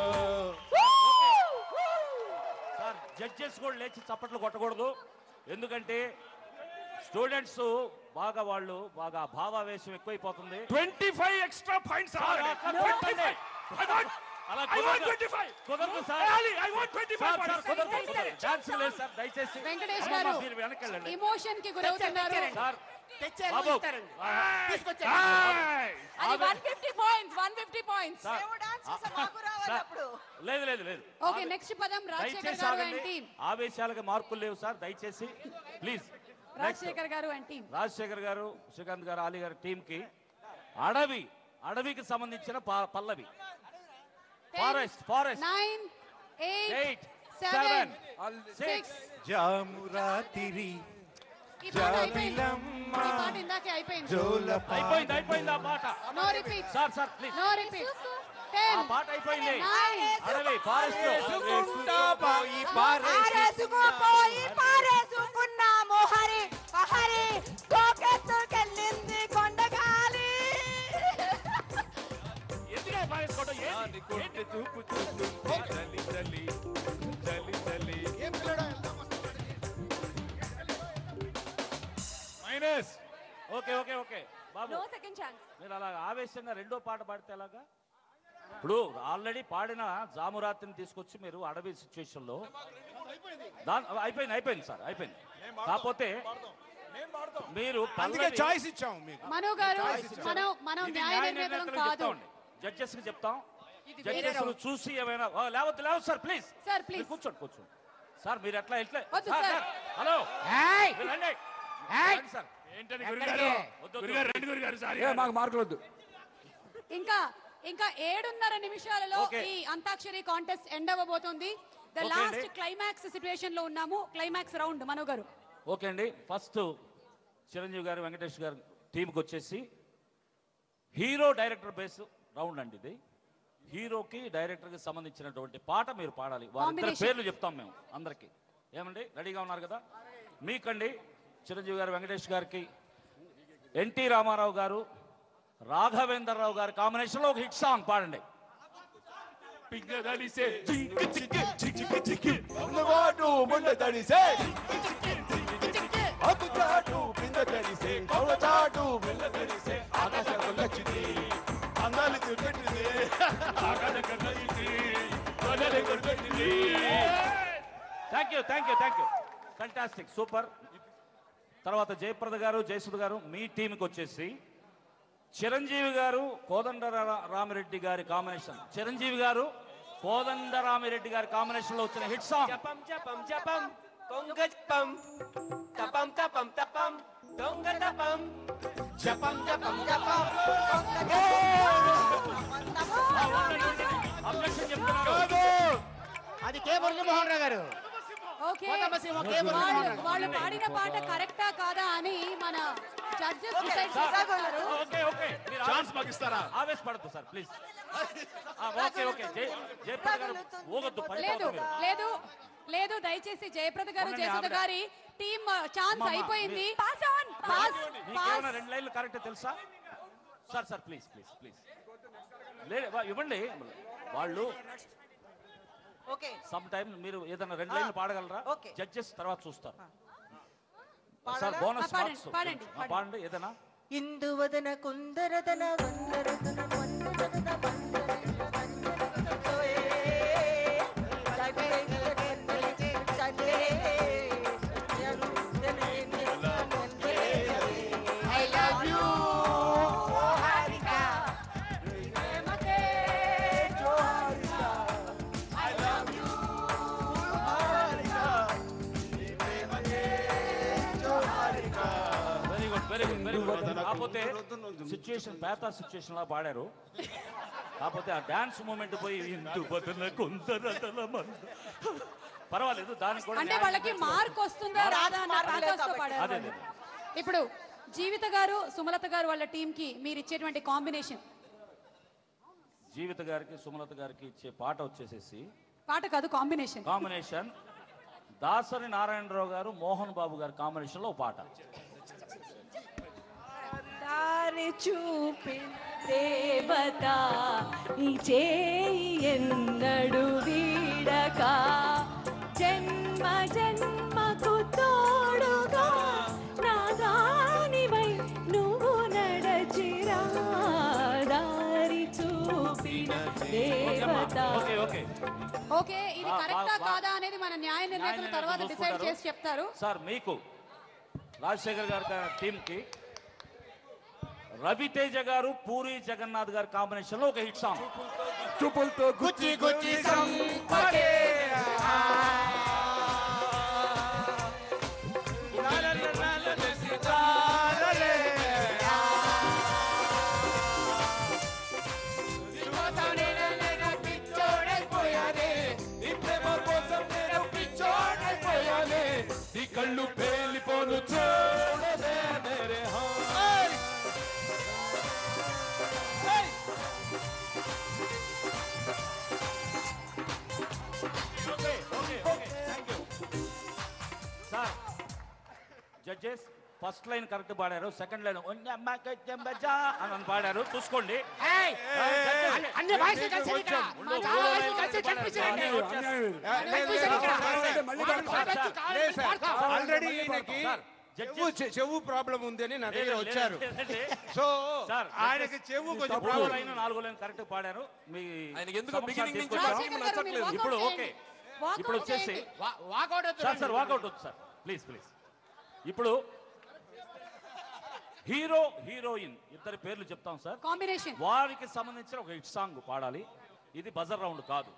సార్ జడ్జెస్ కూడా లేచి చప్పట్లు కొట్టకూడదు ఎందుకంటే స్టూడెంట్స్ బాగా వాళ్ళు బాగా భావావేశం ఎక్కువైపోతుంది twenty five extra points sir, అక్కడ పెట్టండి. అలా కుదరదు. కుదరదు సార్. సార్, సార్, కుదరదు, కుదరదు. ఛాన్స్ లేదు సార్ దయచేసి వెంకటేష్ అమ్మమ్మ, గారు మీరు వెనక్కి వెళ్ళండి ఇమోషన్ కి గురవుతున్నారు సార్ తెచ్చారు బాబు. ఇస్తారండి ఆహా. తీసుకొచ్చారు అది one fifty points one fifty points sir, sir, లేదు లేదు లేదు ఓకే నెక్స్ట్ పదం రాజశేఖర్ దయచేసి గారు ఆగండి. అండ్ టీమ్ ఆవేశాలకు మార్పులు లేవు సార్ దయచేసి please Rajasekhar garu and team Rajasekhar గారు శ్రీకాంత్ గారు అలీ గారి టీం కి అడవి అడవికి సంబంధించిన పా- పల్లవి forest forest nine eight eight seven seven six జామురాతిరి ఈ పాట అయిపోయింది ఈ పాట ఇందాకే అయిపోయింది అయిపోయింది అయిపోయింది ఆ పాట no repeat sir sir please no repeat ఆ టెన్ పాట అయిపోయింది నైన్ అడవి ఫారెస్ట్ పోయి పారేసి పారేసుకుపోయి పారేసుకున్నాము హరి హరి కోకెత్తుకెళ్ళింది కొండగాలి ఎందుకే పారేసుకోవడం ఏంటి? కొట్టి చూపు చూస్తుంటే చలి చలి చలి చలి మైనస్ ఓకే ఓకే ఓకే బాబు నో సెకండ్ ఛాన్స్ మీరు అలా ఆవేశంగా రెండో పాట పాడితే ఎలాగా ఇప్పుడు ఆల్రెడీ పాడిన జామురాత్రిని తీసుకొచ్చి మీరు అడవి సిచ్యువేషన్ లో దాని అయిపోయింది అయిపోయింది సార్ అయిపోయింది కాకపోతే మీరు అందుకే పల్లవి- చాయిస్ ఇచ్చాము మీకు మను గారు చాయిస్ ఇచ్చారు. మనం మనం ఇది న్యాయ నిర్ణేతలం కాదు జడ్జెస్ కి చెప్తాం ఇది వేరే జడ్జెస్ round. చూసి ఏమైనా ఓ, లేవద్దు లేవద్దు సార్ ప్లీజ్ సార్ ప్లీజ్ కూర్చోండి కూర్చోండి సార్ మీరు ఎట్లా ఎట్లా వద్దు, సార్, సార్. సార్, హలో ఏయ్! మీరు రండి. ఏయ్! రండి సార్ ఏంటని ఎక్కడికి? గురుగారు వద్దు, వద్దు. గురుగారు రండి గురుగారు సారీ మాకు మార్కులు వద్దు ఇంకా ఇంకా ఏడున్నర నిమిషాలలో Okay. ఈ అంతాక్షరి కాంటెస్ట్ ఎండ్ అవ్వబోతుంది ద Okay లాస్ట్ అండి. క్లైమాక్స్ సిచ్యువేషన్ లో ఉన్నాము క్లైమాక్స్ రౌండ్ మను గారు ఓకే అండి ఫస్ట్ చిరంజీవి గారు వెంకటేష్ గారు టీంకి వచ్చేసి హీరో డైరెక్టర్ బేస్ రౌండ్ అండి ఇది హీరోకి డైరెక్టర్కి సంబంధించినటువంటి పాట మీరు పాడాలి వారిద్దరి Combination. పేర్లు చెప్తాం మేము అందరికి ఏమండి రెడీగా ఉన్నారు కదా మీకండి చిరంజీవి గారు వెంకటేష్ గారికి ఎన్టీ రామారావు గారు రాఘవేంద్రరావు గారి కాంబినేషన్లో ఒక హిట్ సాంగ్ పాడండి పింగదలిసే అమ్మవాడు ముండ తడిసే అటు చాటు పింద తడిసే కౌల చాటు పిల్ల తడిసే ఆకాశం కొల్లొచ్చింది అందాలు చూపెట్టింది ఆకాశ కన్నయింది కొనలే కొట్టుకుంది thank you thank you thank you fantastic super తర్వాత జయప్రద గారు జయసుధ గారు మీ టీంకి వచ్చేసి చిరంజీవి గారు కోదండ రా- రామిరెడ్డి గారి కాంబినేషన్ చిరంజీవి గారు కోదండ రామిరెడ్డి గారి కాంబినేషన్ లో వచ్చిన హిట్ సాంగ్ జపం జపం జపం దొంగ జపం తపం తపం తపం దొంగ తపం జపం జపం జపం అబ్జెక్షన్ చెప్తున్నారు కాదు అది కే మురళీమోహన్ రావు గారు ఓకే కోతమ్మ సింహం కే వాళ్ళు మురళీమోహన్ వాళ్ళు పాడిన పాట కరెక్టా కాదా అని మన జడ్జెస్ డిసైడ్ సార్, చేస్తారు ఓకే ఓకే మీరు ఛాన్స్ మాకు ఇస్తారా ఆవేశపడద్దు sir please okay okay Jaya Jayaprada గారు ఊగొద్దు లేదు పడిపోతుంది మీరు. లేదు లేదు దయచేసి జయప్రద గారు అవునండి, జయసుధ ఆవిడ- గారి టీమ్ ఛాన్స్ అమ్మమ్మ, అయిపోయింది మీరు- పాస్ ఆన్ పాస్ మీకేమైనా పాస్ రెండు లైన్లు కరెక్ట్ తెలుసా sir sir please please please లేదు వా- ఇవ్వండి వాళ్ళు ఓకే సమ్ టైమ్ మీరు ఏదైనా రెండు లైన్లు పాడగలరా ఓకే. జడ్జెస్ తర్వాత చూస్తారు పాడాలా? సార్ బోనస్ ఆ, పాడండి, మార్క్స్ పాడండి, ఆ, పాడండి ఏదైనా ఇందువదన కుందరదన వందరదన వందరదన వందరదన వందరదన ఓయే. I love you, Harika. ప్రేమకే జోహారిక. కాకపోతే సిచ్యుయేషన్ పేతా సిచ్యుయేషన్ లా పాడారు కాకపోతే ఆ డాన్స్ మూమెంట్ పోయి ఇందు బదుల కొందరదల మంద. పర్వాలేదు దానికి కూడా అంటే న్యాయం వాళ్ళకి చేస్తారు. మార్క్ వస్తుందా రాదా అన్న మార్క్ లేదు pathos తో పాడారు అదే, వాళ్ళు. అదే. ఇప్పుడు జీవిత గారు సుమలత గారు వాళ్ళ టీం కి మీరు ఇచ్చేటువంటి కాంబినేషన్ జీవిత గారికి సుమలత గారికి ఇచ్చే పాట వచ్చేసేసి పాట కాదు కాంబినేషన్ కాంబినేషన్ దాసరి నారాయణరావు గారు మోహన్ బాబు గారి కాంబినేషన్ లో పాట దారి చూపి దేవత ఈ చేయి ఎన్నడు వీడక జన్మ జన్మకు తోడుగా నా దానివై నువ్వు నడచిరా దారి చూపిన దేవత ఓకే ఓకే ఓకే ఇది వా- కరెక్టా వా- వా- కాదా అనేది మన న్యాయ నిర్ణేతలు న్యాయ తర్వాత నిర్ణేతలు డిసైడ్ చూసుకుంటారు. చేసి చెప్తారు సార్ మీకు రాజశేఖర్ గారి టీం కి రవితేజ గారు పూరి జగన్నాథ్ గారి కాంబినేషన్ లో ఒక హిట్ సాంగ్ చూపులతో గుచ్చి గుచ్చి సంపగే ఈ కళ్ళు పేలిపోను చూడదే మేరే hi okay okay okay thank you sir judges first line correct పాడారు సెకండ్ లైన్ అని పాడారు చూసుకోండి ఏయ్! Judges, అన్ని వాయిస్లు కలిసి ఇక్కడ. మా చాలా వాయిస్లు కలిసి కనిపించరండి. కనిపించరు ఇక్కడ. లేదు సార్ ఆల్రెడీ ఈయనకి సార్, చెవు చెవు ప్రాబ్లం ఉంది అని నా దగ్గర లేదు, వచ్చారు లేదండి. సో సార్ ఆయనకి చెవు కొంచెం మూడో ప్రాబ్లం లైన్ నాలుగో లైన్ కరెక్ట్ పాడారు మీ ఆయనకి ఎందుకో సమస్య beginning నుంచి తీసుకొచ్చాం. రాజశేఖర్ గారు మీరు walk out ఇప్పుడు చేయండి. ఓకే Walk ఇప్పుడు out వచ్చేసి చేయండి. వా- వాకౌట్ వద్దు సార్ సార్ వాకౌట్ వద్దు సార్ ప్లీజ్ ప్లీజ్ ఇప్పుడు హీరో హీరోయిన్ ఇద్దరి పేర్లు చెప్తాం సార్ కాంబినేషన్ వారికి సంబంధించిన ఒక హిట్ సాంగ్ పాడాలి ఇది బజర్ రౌండ్ కాదు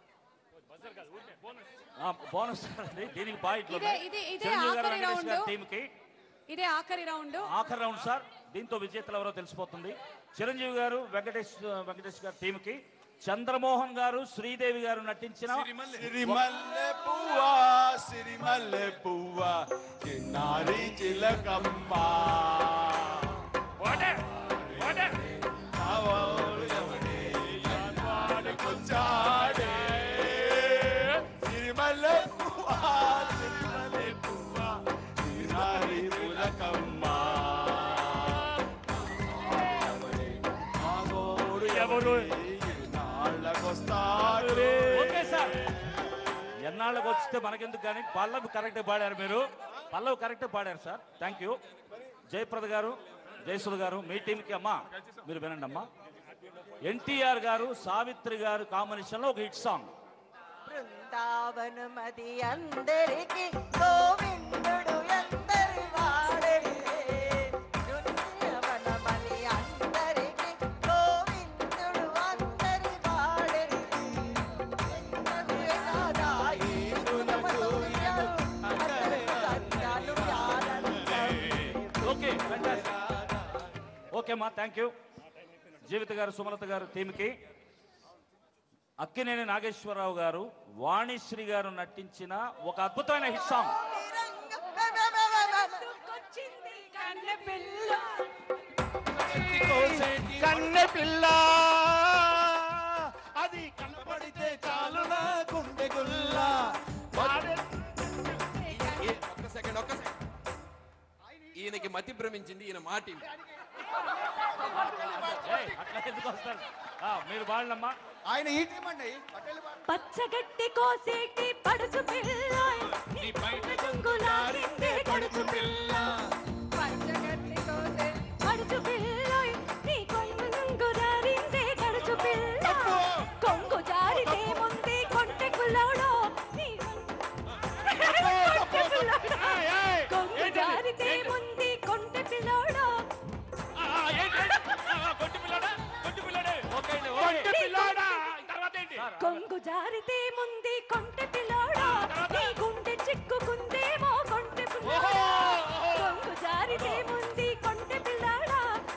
బోనస్ అండి దీనికి పాయింట్లు ఇదే ఇదే ఇదే ఆఖరి రౌండ్ టీమ్ కి ఇదే ఆఖరి రౌండ్ ఆఖరి రౌండ్ సార్ దీంతో విజేతలు ఎవరో తెలిసిపోతుంది చిరంజీవి గారు వెంకటేష్ వెంకటేష్ గారి టీమ్ కి చంద్రమోహన్ గారు శ్రీదేవి గారు నటించిన సిరిమల్లె పువ్వా సిరిమల్లె పువ్వా చిన్నారి చిలకమ్మ కావాలి ఎవడే వాడికొచ్చాడే సిరిమల్లె పువ్వా సిరిమల్లె పువ్వా చిన్నారి చిలకమ్మ ఆగోడు ఎవరు నాళ్ళకొస్తాడు ఓకే సార్ ఎన్నాళ్ళకి వచ్చితే మనకెందుకు కానీ పల్లవి కరెక్ట్ పాడారు మీరు పల్లవి కరెక్ట్ పాడారు సార్ థ్యాంక్ యూ జయప్రద గారు జయసుధ గారు మీ టీంకి అమ్మా మీరు వినండి అమ్మా ఎన్టీఆర్ గారు సావిత్రి గారు కాంబినేషన్ లో ఒక హిట్ సాంగ్ బృందావనమది అందరికి గోవిందుడు ఎందరి వాడెలే బృందావనమది అందరికి గోవిందుడు అందరి వాడెలే ఎందరి నాదా యేసునకు అందరి సత్యాలు ఓకే ఓకే అమ్మా థ్యాంక్ యూ జీవిత గారు సుమలత గారు టీంకి అక్కినేని నాగేశ్వరరావు గారు వాణిశ్రీ గారు నటించిన ఒక అద్భుతమైన హిట్ సాంగ్ కన్నె పిల్ల అది కనపడితే చాలు నా గుండె గుల్ల ఒక్క సెకండ్ ఒక్క సెకండ్ ఈయనకి మతి భ్రమించింది ఈయన మాటి ఏయ్, అట్లా ఎందుకు వస్తారు ఆ, మీరు బాడమ్మా ఆయన ఈ టీం అండి పచ్చగట్టి కోసేటి పడుచు పిల్ల నీ బయట రంగులారిందే పడుచు పిల్ల పచ్చగట్టి కోసే పడుచు పిల్ల నీ కొంగు రంగులారిందే పడుచు పిల్ల కొంగు జారితే ముందే కొంటె కుల్లాడో నీ కొంటె పిల్లోడో. కొంగు జారితే ముందే కొంటె పిల్లోడో కొంగు జారితే ముందే కొంటె పిల్లోడా నీ గుండె చిక్కుకుందేమో కొంటె పిల్లోడా కొంగు జారితే ముందే కొంటె పిల్లోడా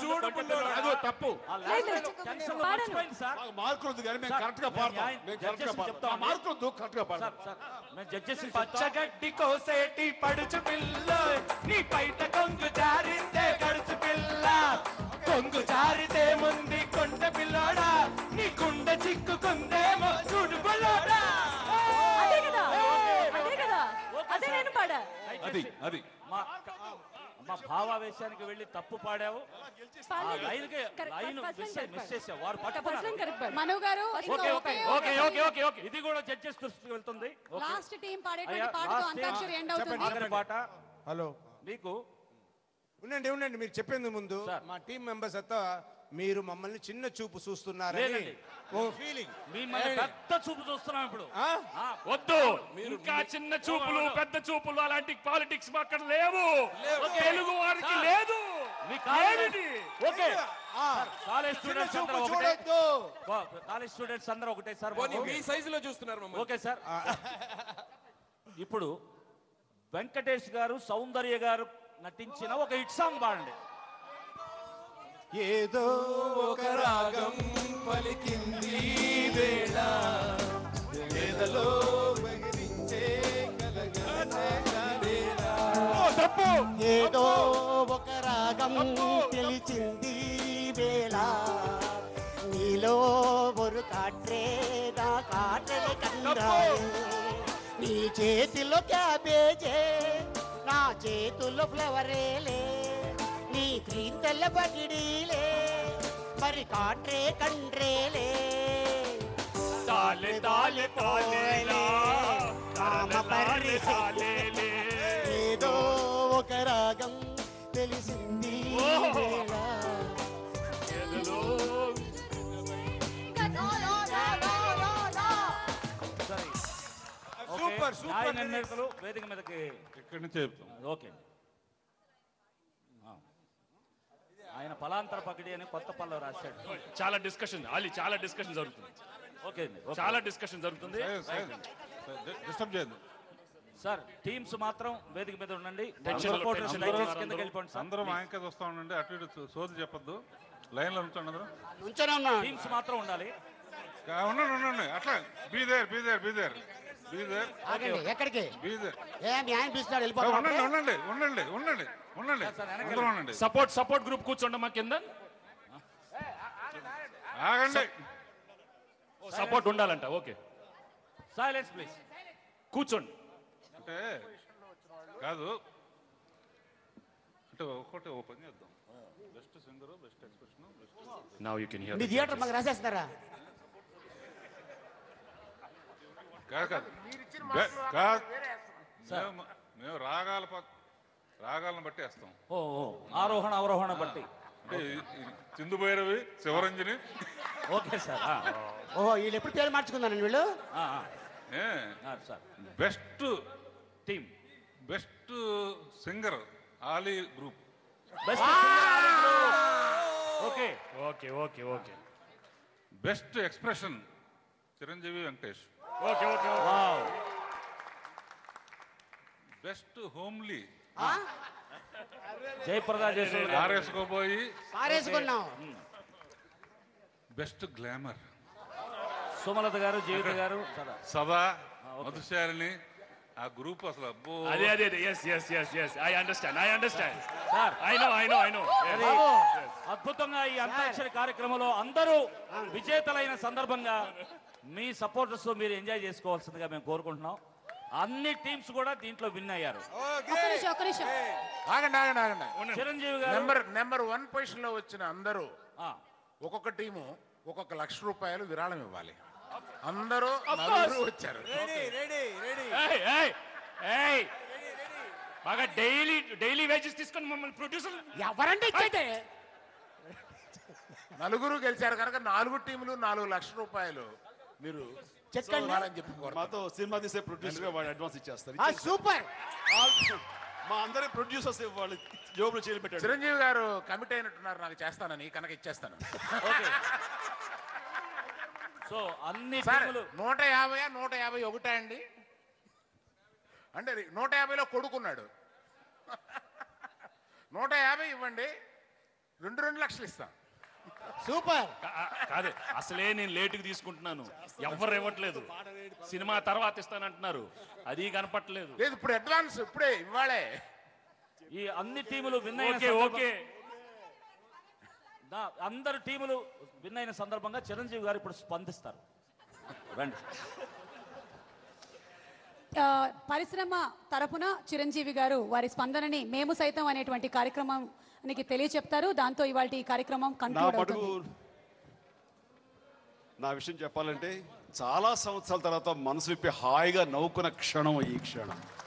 చూడు బుల్లోడు. అదో తప్పు ఆ last line tension లో మర్చిపోయింది సార్. మాకు మార్కులు వద్దు కానీ మేము సార్, కరెక్ట్ గా మేము పాడతాం న్యాయం- మేము కరెక్ట్ గా జడ్జెస్కి పాడతాం చెప్తామండి. మా మార్కులు వద్దు కరెక్ట్ గా పాడతాం సార్, సార్, మేము జడ్జెస్ పచ్చగడ్డి కోసేటి పడుచు పిల్ల నీ పైట కొంగు జారిందే గడుచు పిల్ల కొంగు జారితే ముందు కొండ పిల్లోడా నీ కుండ చిక్కుకుందేమో చూడు పిల్లోడా అదే కదా అదే కదా అదే నేను పాడా అది అది మా మా భావావేశానికి వెళ్ళి తప్పు పాడావు ఆ పాడలేదు. లైన్ కి Correct. Line First line miss correct miss చేసావు వారు ఫస్ట్ లైన్ పట్టుకున్నారు కరెక్ట్ పాడు. మను గారు okay okay okay okay okay okay ఇది కూడా జడ్జెస్ దృష్టికి వెళ్తుంది ఓకే. లాస్ట్ టీం పాడేటువంటి అయ్యా, పాటతో last అంతాక్షరి team. ఎండ్ అవుతుంది ఆఖరి పాట హలో మీకు ఉండండి ఉండండి మీరు చెప్పింది ముందు మా టీం మెంబర్స్ అంతా మీరు మమ్మల్ని చిన్న చూపు చూస్తున్నారని లేదండి. ఓ ఫీలింగ్ మిమ్మల్ని పెద్ద చూపు చూస్తున్నాం ఇప్పుడు ఆ, వద్దు ఇంకా చిన్న చూపులు పెద్ద చూపులు అలాంటి పాలిటిక్స్ అక్కడ లేవు తెలుగు వారికి సార్, లేదు మీ కాలేజ్ ఏమిటి? ఓకే సార్, కాలేజ్ చిన్న స్టూడెంట్స్ చూపు అందరూ ఒకటే చూడొద్దు వా, కాలేజ్ స్టూడెంట్స్ అందరూ ఒకటే సార్ పోనీ మాకు. మీ సైజులో చూస్తున్నారు మమ్మల్ని ఓకే సార్ ఇప్పుడు వెంకటేష్ గారు సౌందర్య గారు నటించిన ఒక హిట్ సాంగ్ పాడండి ఏదో ఒక రాగం పలికింది వేళ వేదలో బగిరించే తప్పు ఏదో ఒక రాగం పిలిచింది వేళ నీలో ஒரு కాట్రే నా కాట్రని కందాయి నీ చేతిలో క్యాబేజే నా చేతుల్లో ఫ్లవరేలే నీ గ్రీన్ తెల్ల బగిడీలే మరి కాట్రే కండ్రేలే తాలే తాలే తాలేలా కామ తాలే తాలే తాలేలే. ఏదో ఒక రాగం తెలిసింది వేళ ఎదలో సరే ఓకే. సూపర్, సూపర్ న్యాయ లిరిక్స్. నిర్ణేతలు వేదిక మీదకి ఇక్కడి నుంచి చెప్తాం ఓకే ఆ. ఆయన పలాంతర పగిడి అని కొత్త పల్లె రాశాడు చాలా డిస్కషన్ అలీ చాలా డిస్కషన్ జరుగుతుంది ఓకే అండి ఓకే. చాలా డిస్కషన్ జరుగుతుంది డిస్టర్బ్ చేయదు సార్ టీమ్స్ మాత్రం వేదిక మీద ఉండండి Tension లో, Supporters tension లో దయచేసి ఉన్నారు కిందకి అందరూ. వెళ్ళిపోండి సార్ అందరూ మా ఇంకా వస్తా ఉండండి అటు ఇటు సోది చెప్పొద్దు లైన్ లో ఉంచండి అందరూ నుంచొని ఉన్నా టీమ్స్ మాత్రం ఉండాలి కా- ఉండండి ఉండండి అట్లా be there be there be there be there ఆగండి ఎక్కడికి బీ దేర్ ఏ మీ ఆయన పిలుస్తున్నాడు ఉండండి వెళ్ళిపోతాడు ఉండండి ఉండండి ఉండండి ఉండండి సార్, వెనకాల. అందరూ ఉండండి సపోర్ట్ సపోర్ట్ గ్రూప్ కూర్చోండి మా కింద ఆగండి సపోర్ట్ ఉండాలంట ఓకే సైలెన్స్ ప్లీజ్ కూర్చోండి అంటే కాదు అంటే ఒక్కటి ఓ పని చేద్దాం best singer best expression best now you can మీ థియేటర్ మాకు రాసేస్తున్నారా కాదు కాదు బె- కాదు మేము మేము రాగాల పక్- రాగాలను బట్టి వేస్తాం ఓ ఓ ఆరోహణ అవరోహణ బట్టి అంటే ఈ- ఈ సింధు భైరవి శివరంజని ఓకే సార్ ఆ, ఓహో వీళ్ళు ఎప్పుడు పేరు మార్చుకున్నారండి వీళ్ళు ఆ, ఆ. ఏ, ఆ, sir best team best singer Ali group best okay okay okay okay best expression Chiranjeevi Venkatesh okay okay wow best homely Jayaprada చేసిన ఆరేసుకోబోయి పారేసుకున్నాం బెస్ట్ గ్లామర్ సుమలత గారు జీవిత గారు సదా సదా మధుశాలిని ఆ గ్రూప్ అసలు అబ్బో అదే అదే అదే yes yes yes yes I understand I understand sir I know I know I know మరి అద్భుతంగా ఈ అంతాక్షరి కార్యక్రమంలో అందరూ విజేతలైన సందర్భంగా మీ సపోర్టర్స్ తో మీరు ఎంజాయ్ చేసుకోవాల్సిందిగా మేము కోరుకుంటున్నాం అన్ని టీమ్స్ కూడా దీంట్లో విన్ అయ్యారు ఒక్క నిమిషం ఒక్క నిమిషం ఆగండి ఆగండి ఆగండి చిరంజీవి గారు నెంబర్ నెంబర్ వన్ పొజిషన్ లో వచ్చిన అందరూ ఆ, ఒక్కొక్క టీము ఒక్కొక్క లక్ష రూపాయలు విరాళం ఇవ్వాలి అందరూ Of నలుగురు course. వచ్చారు రెడీ రెడీ రెడీ ఏయ్ ఏయ్ ఏయ్ బాగా డైలీ డైలీ వేజెస్ తీసుకొని మమ్మల్ని ప్రొడ్యూసర్ ఎవరండి ఇచ్చేది నలుగురు గెలిచారు కనుక నాలుగు టీములు నాలుగు లక్షల రూపాయలు మీరు చెక్కండి. ఇవ్వాలని చెప్పి కోరుతున్నాను. మాతో సినిమా తీసే ప్రొడ్యూసర్ గా వాడు అడ్వాన్స్ ఇచ్చేస్తారు ఆ, సూపర్ మా అందరి ప్రొడ్యూసర్స్ వాళ్ళు జోబులు చేయలు పెట్టాడు చిరంజీవి గారు కమిట్ అయినట్టున్నారు నాకు చేస్తానని కనుక ఇచ్చేస్తాను ఓకే సో అన్ని సార్ టీములు నూట యాభై నూట యాభై ఒకటా అండి అంటే రి- నూట యాభైలో కొడుకున్నాడు నూట యాభై ఇవ్వండి రెండు రెండు లక్షలు ఇస్తాం సూపర్ కాదే అసలే నేను లేటుగా తీసుకుంటున్నాను ఎవరు ఇవ్వట్లేదు సినిమా తర్వాత ఇస్తానంటున్నారు అది కనపట్లేదు లేదు ఇప్పుడు అడ్వాన్స్ ఇప్పుడే ఇవ్వాలే ఈ అన్ని టీములు విన్ అయిన ఓకే సందర్భం- ఓకే నా- అందరు టీములు విన్ అయిన సందర్భంగా చిరంజీవి గారు ఇప్పుడు స్పందిస్తారు రండి ఆ, పరిశ్రమ తరపున చిరంజీవి గారు వారి స్పందనని మేము సైతం అనేటువంటి కార్యక్రమానికి తెలియచెప్తారు దాంతో ఇవాళ ఈ కార్యక్రమం నా కంక్లూడ్ మటుకు అవుతుంది నా విషయం చెప్పాలంటే చాలా సంవత్సరాల తర్వాత మనసు విప్పి హాయిగా నవ్వుకున్న క్షణం ఈ క్షణం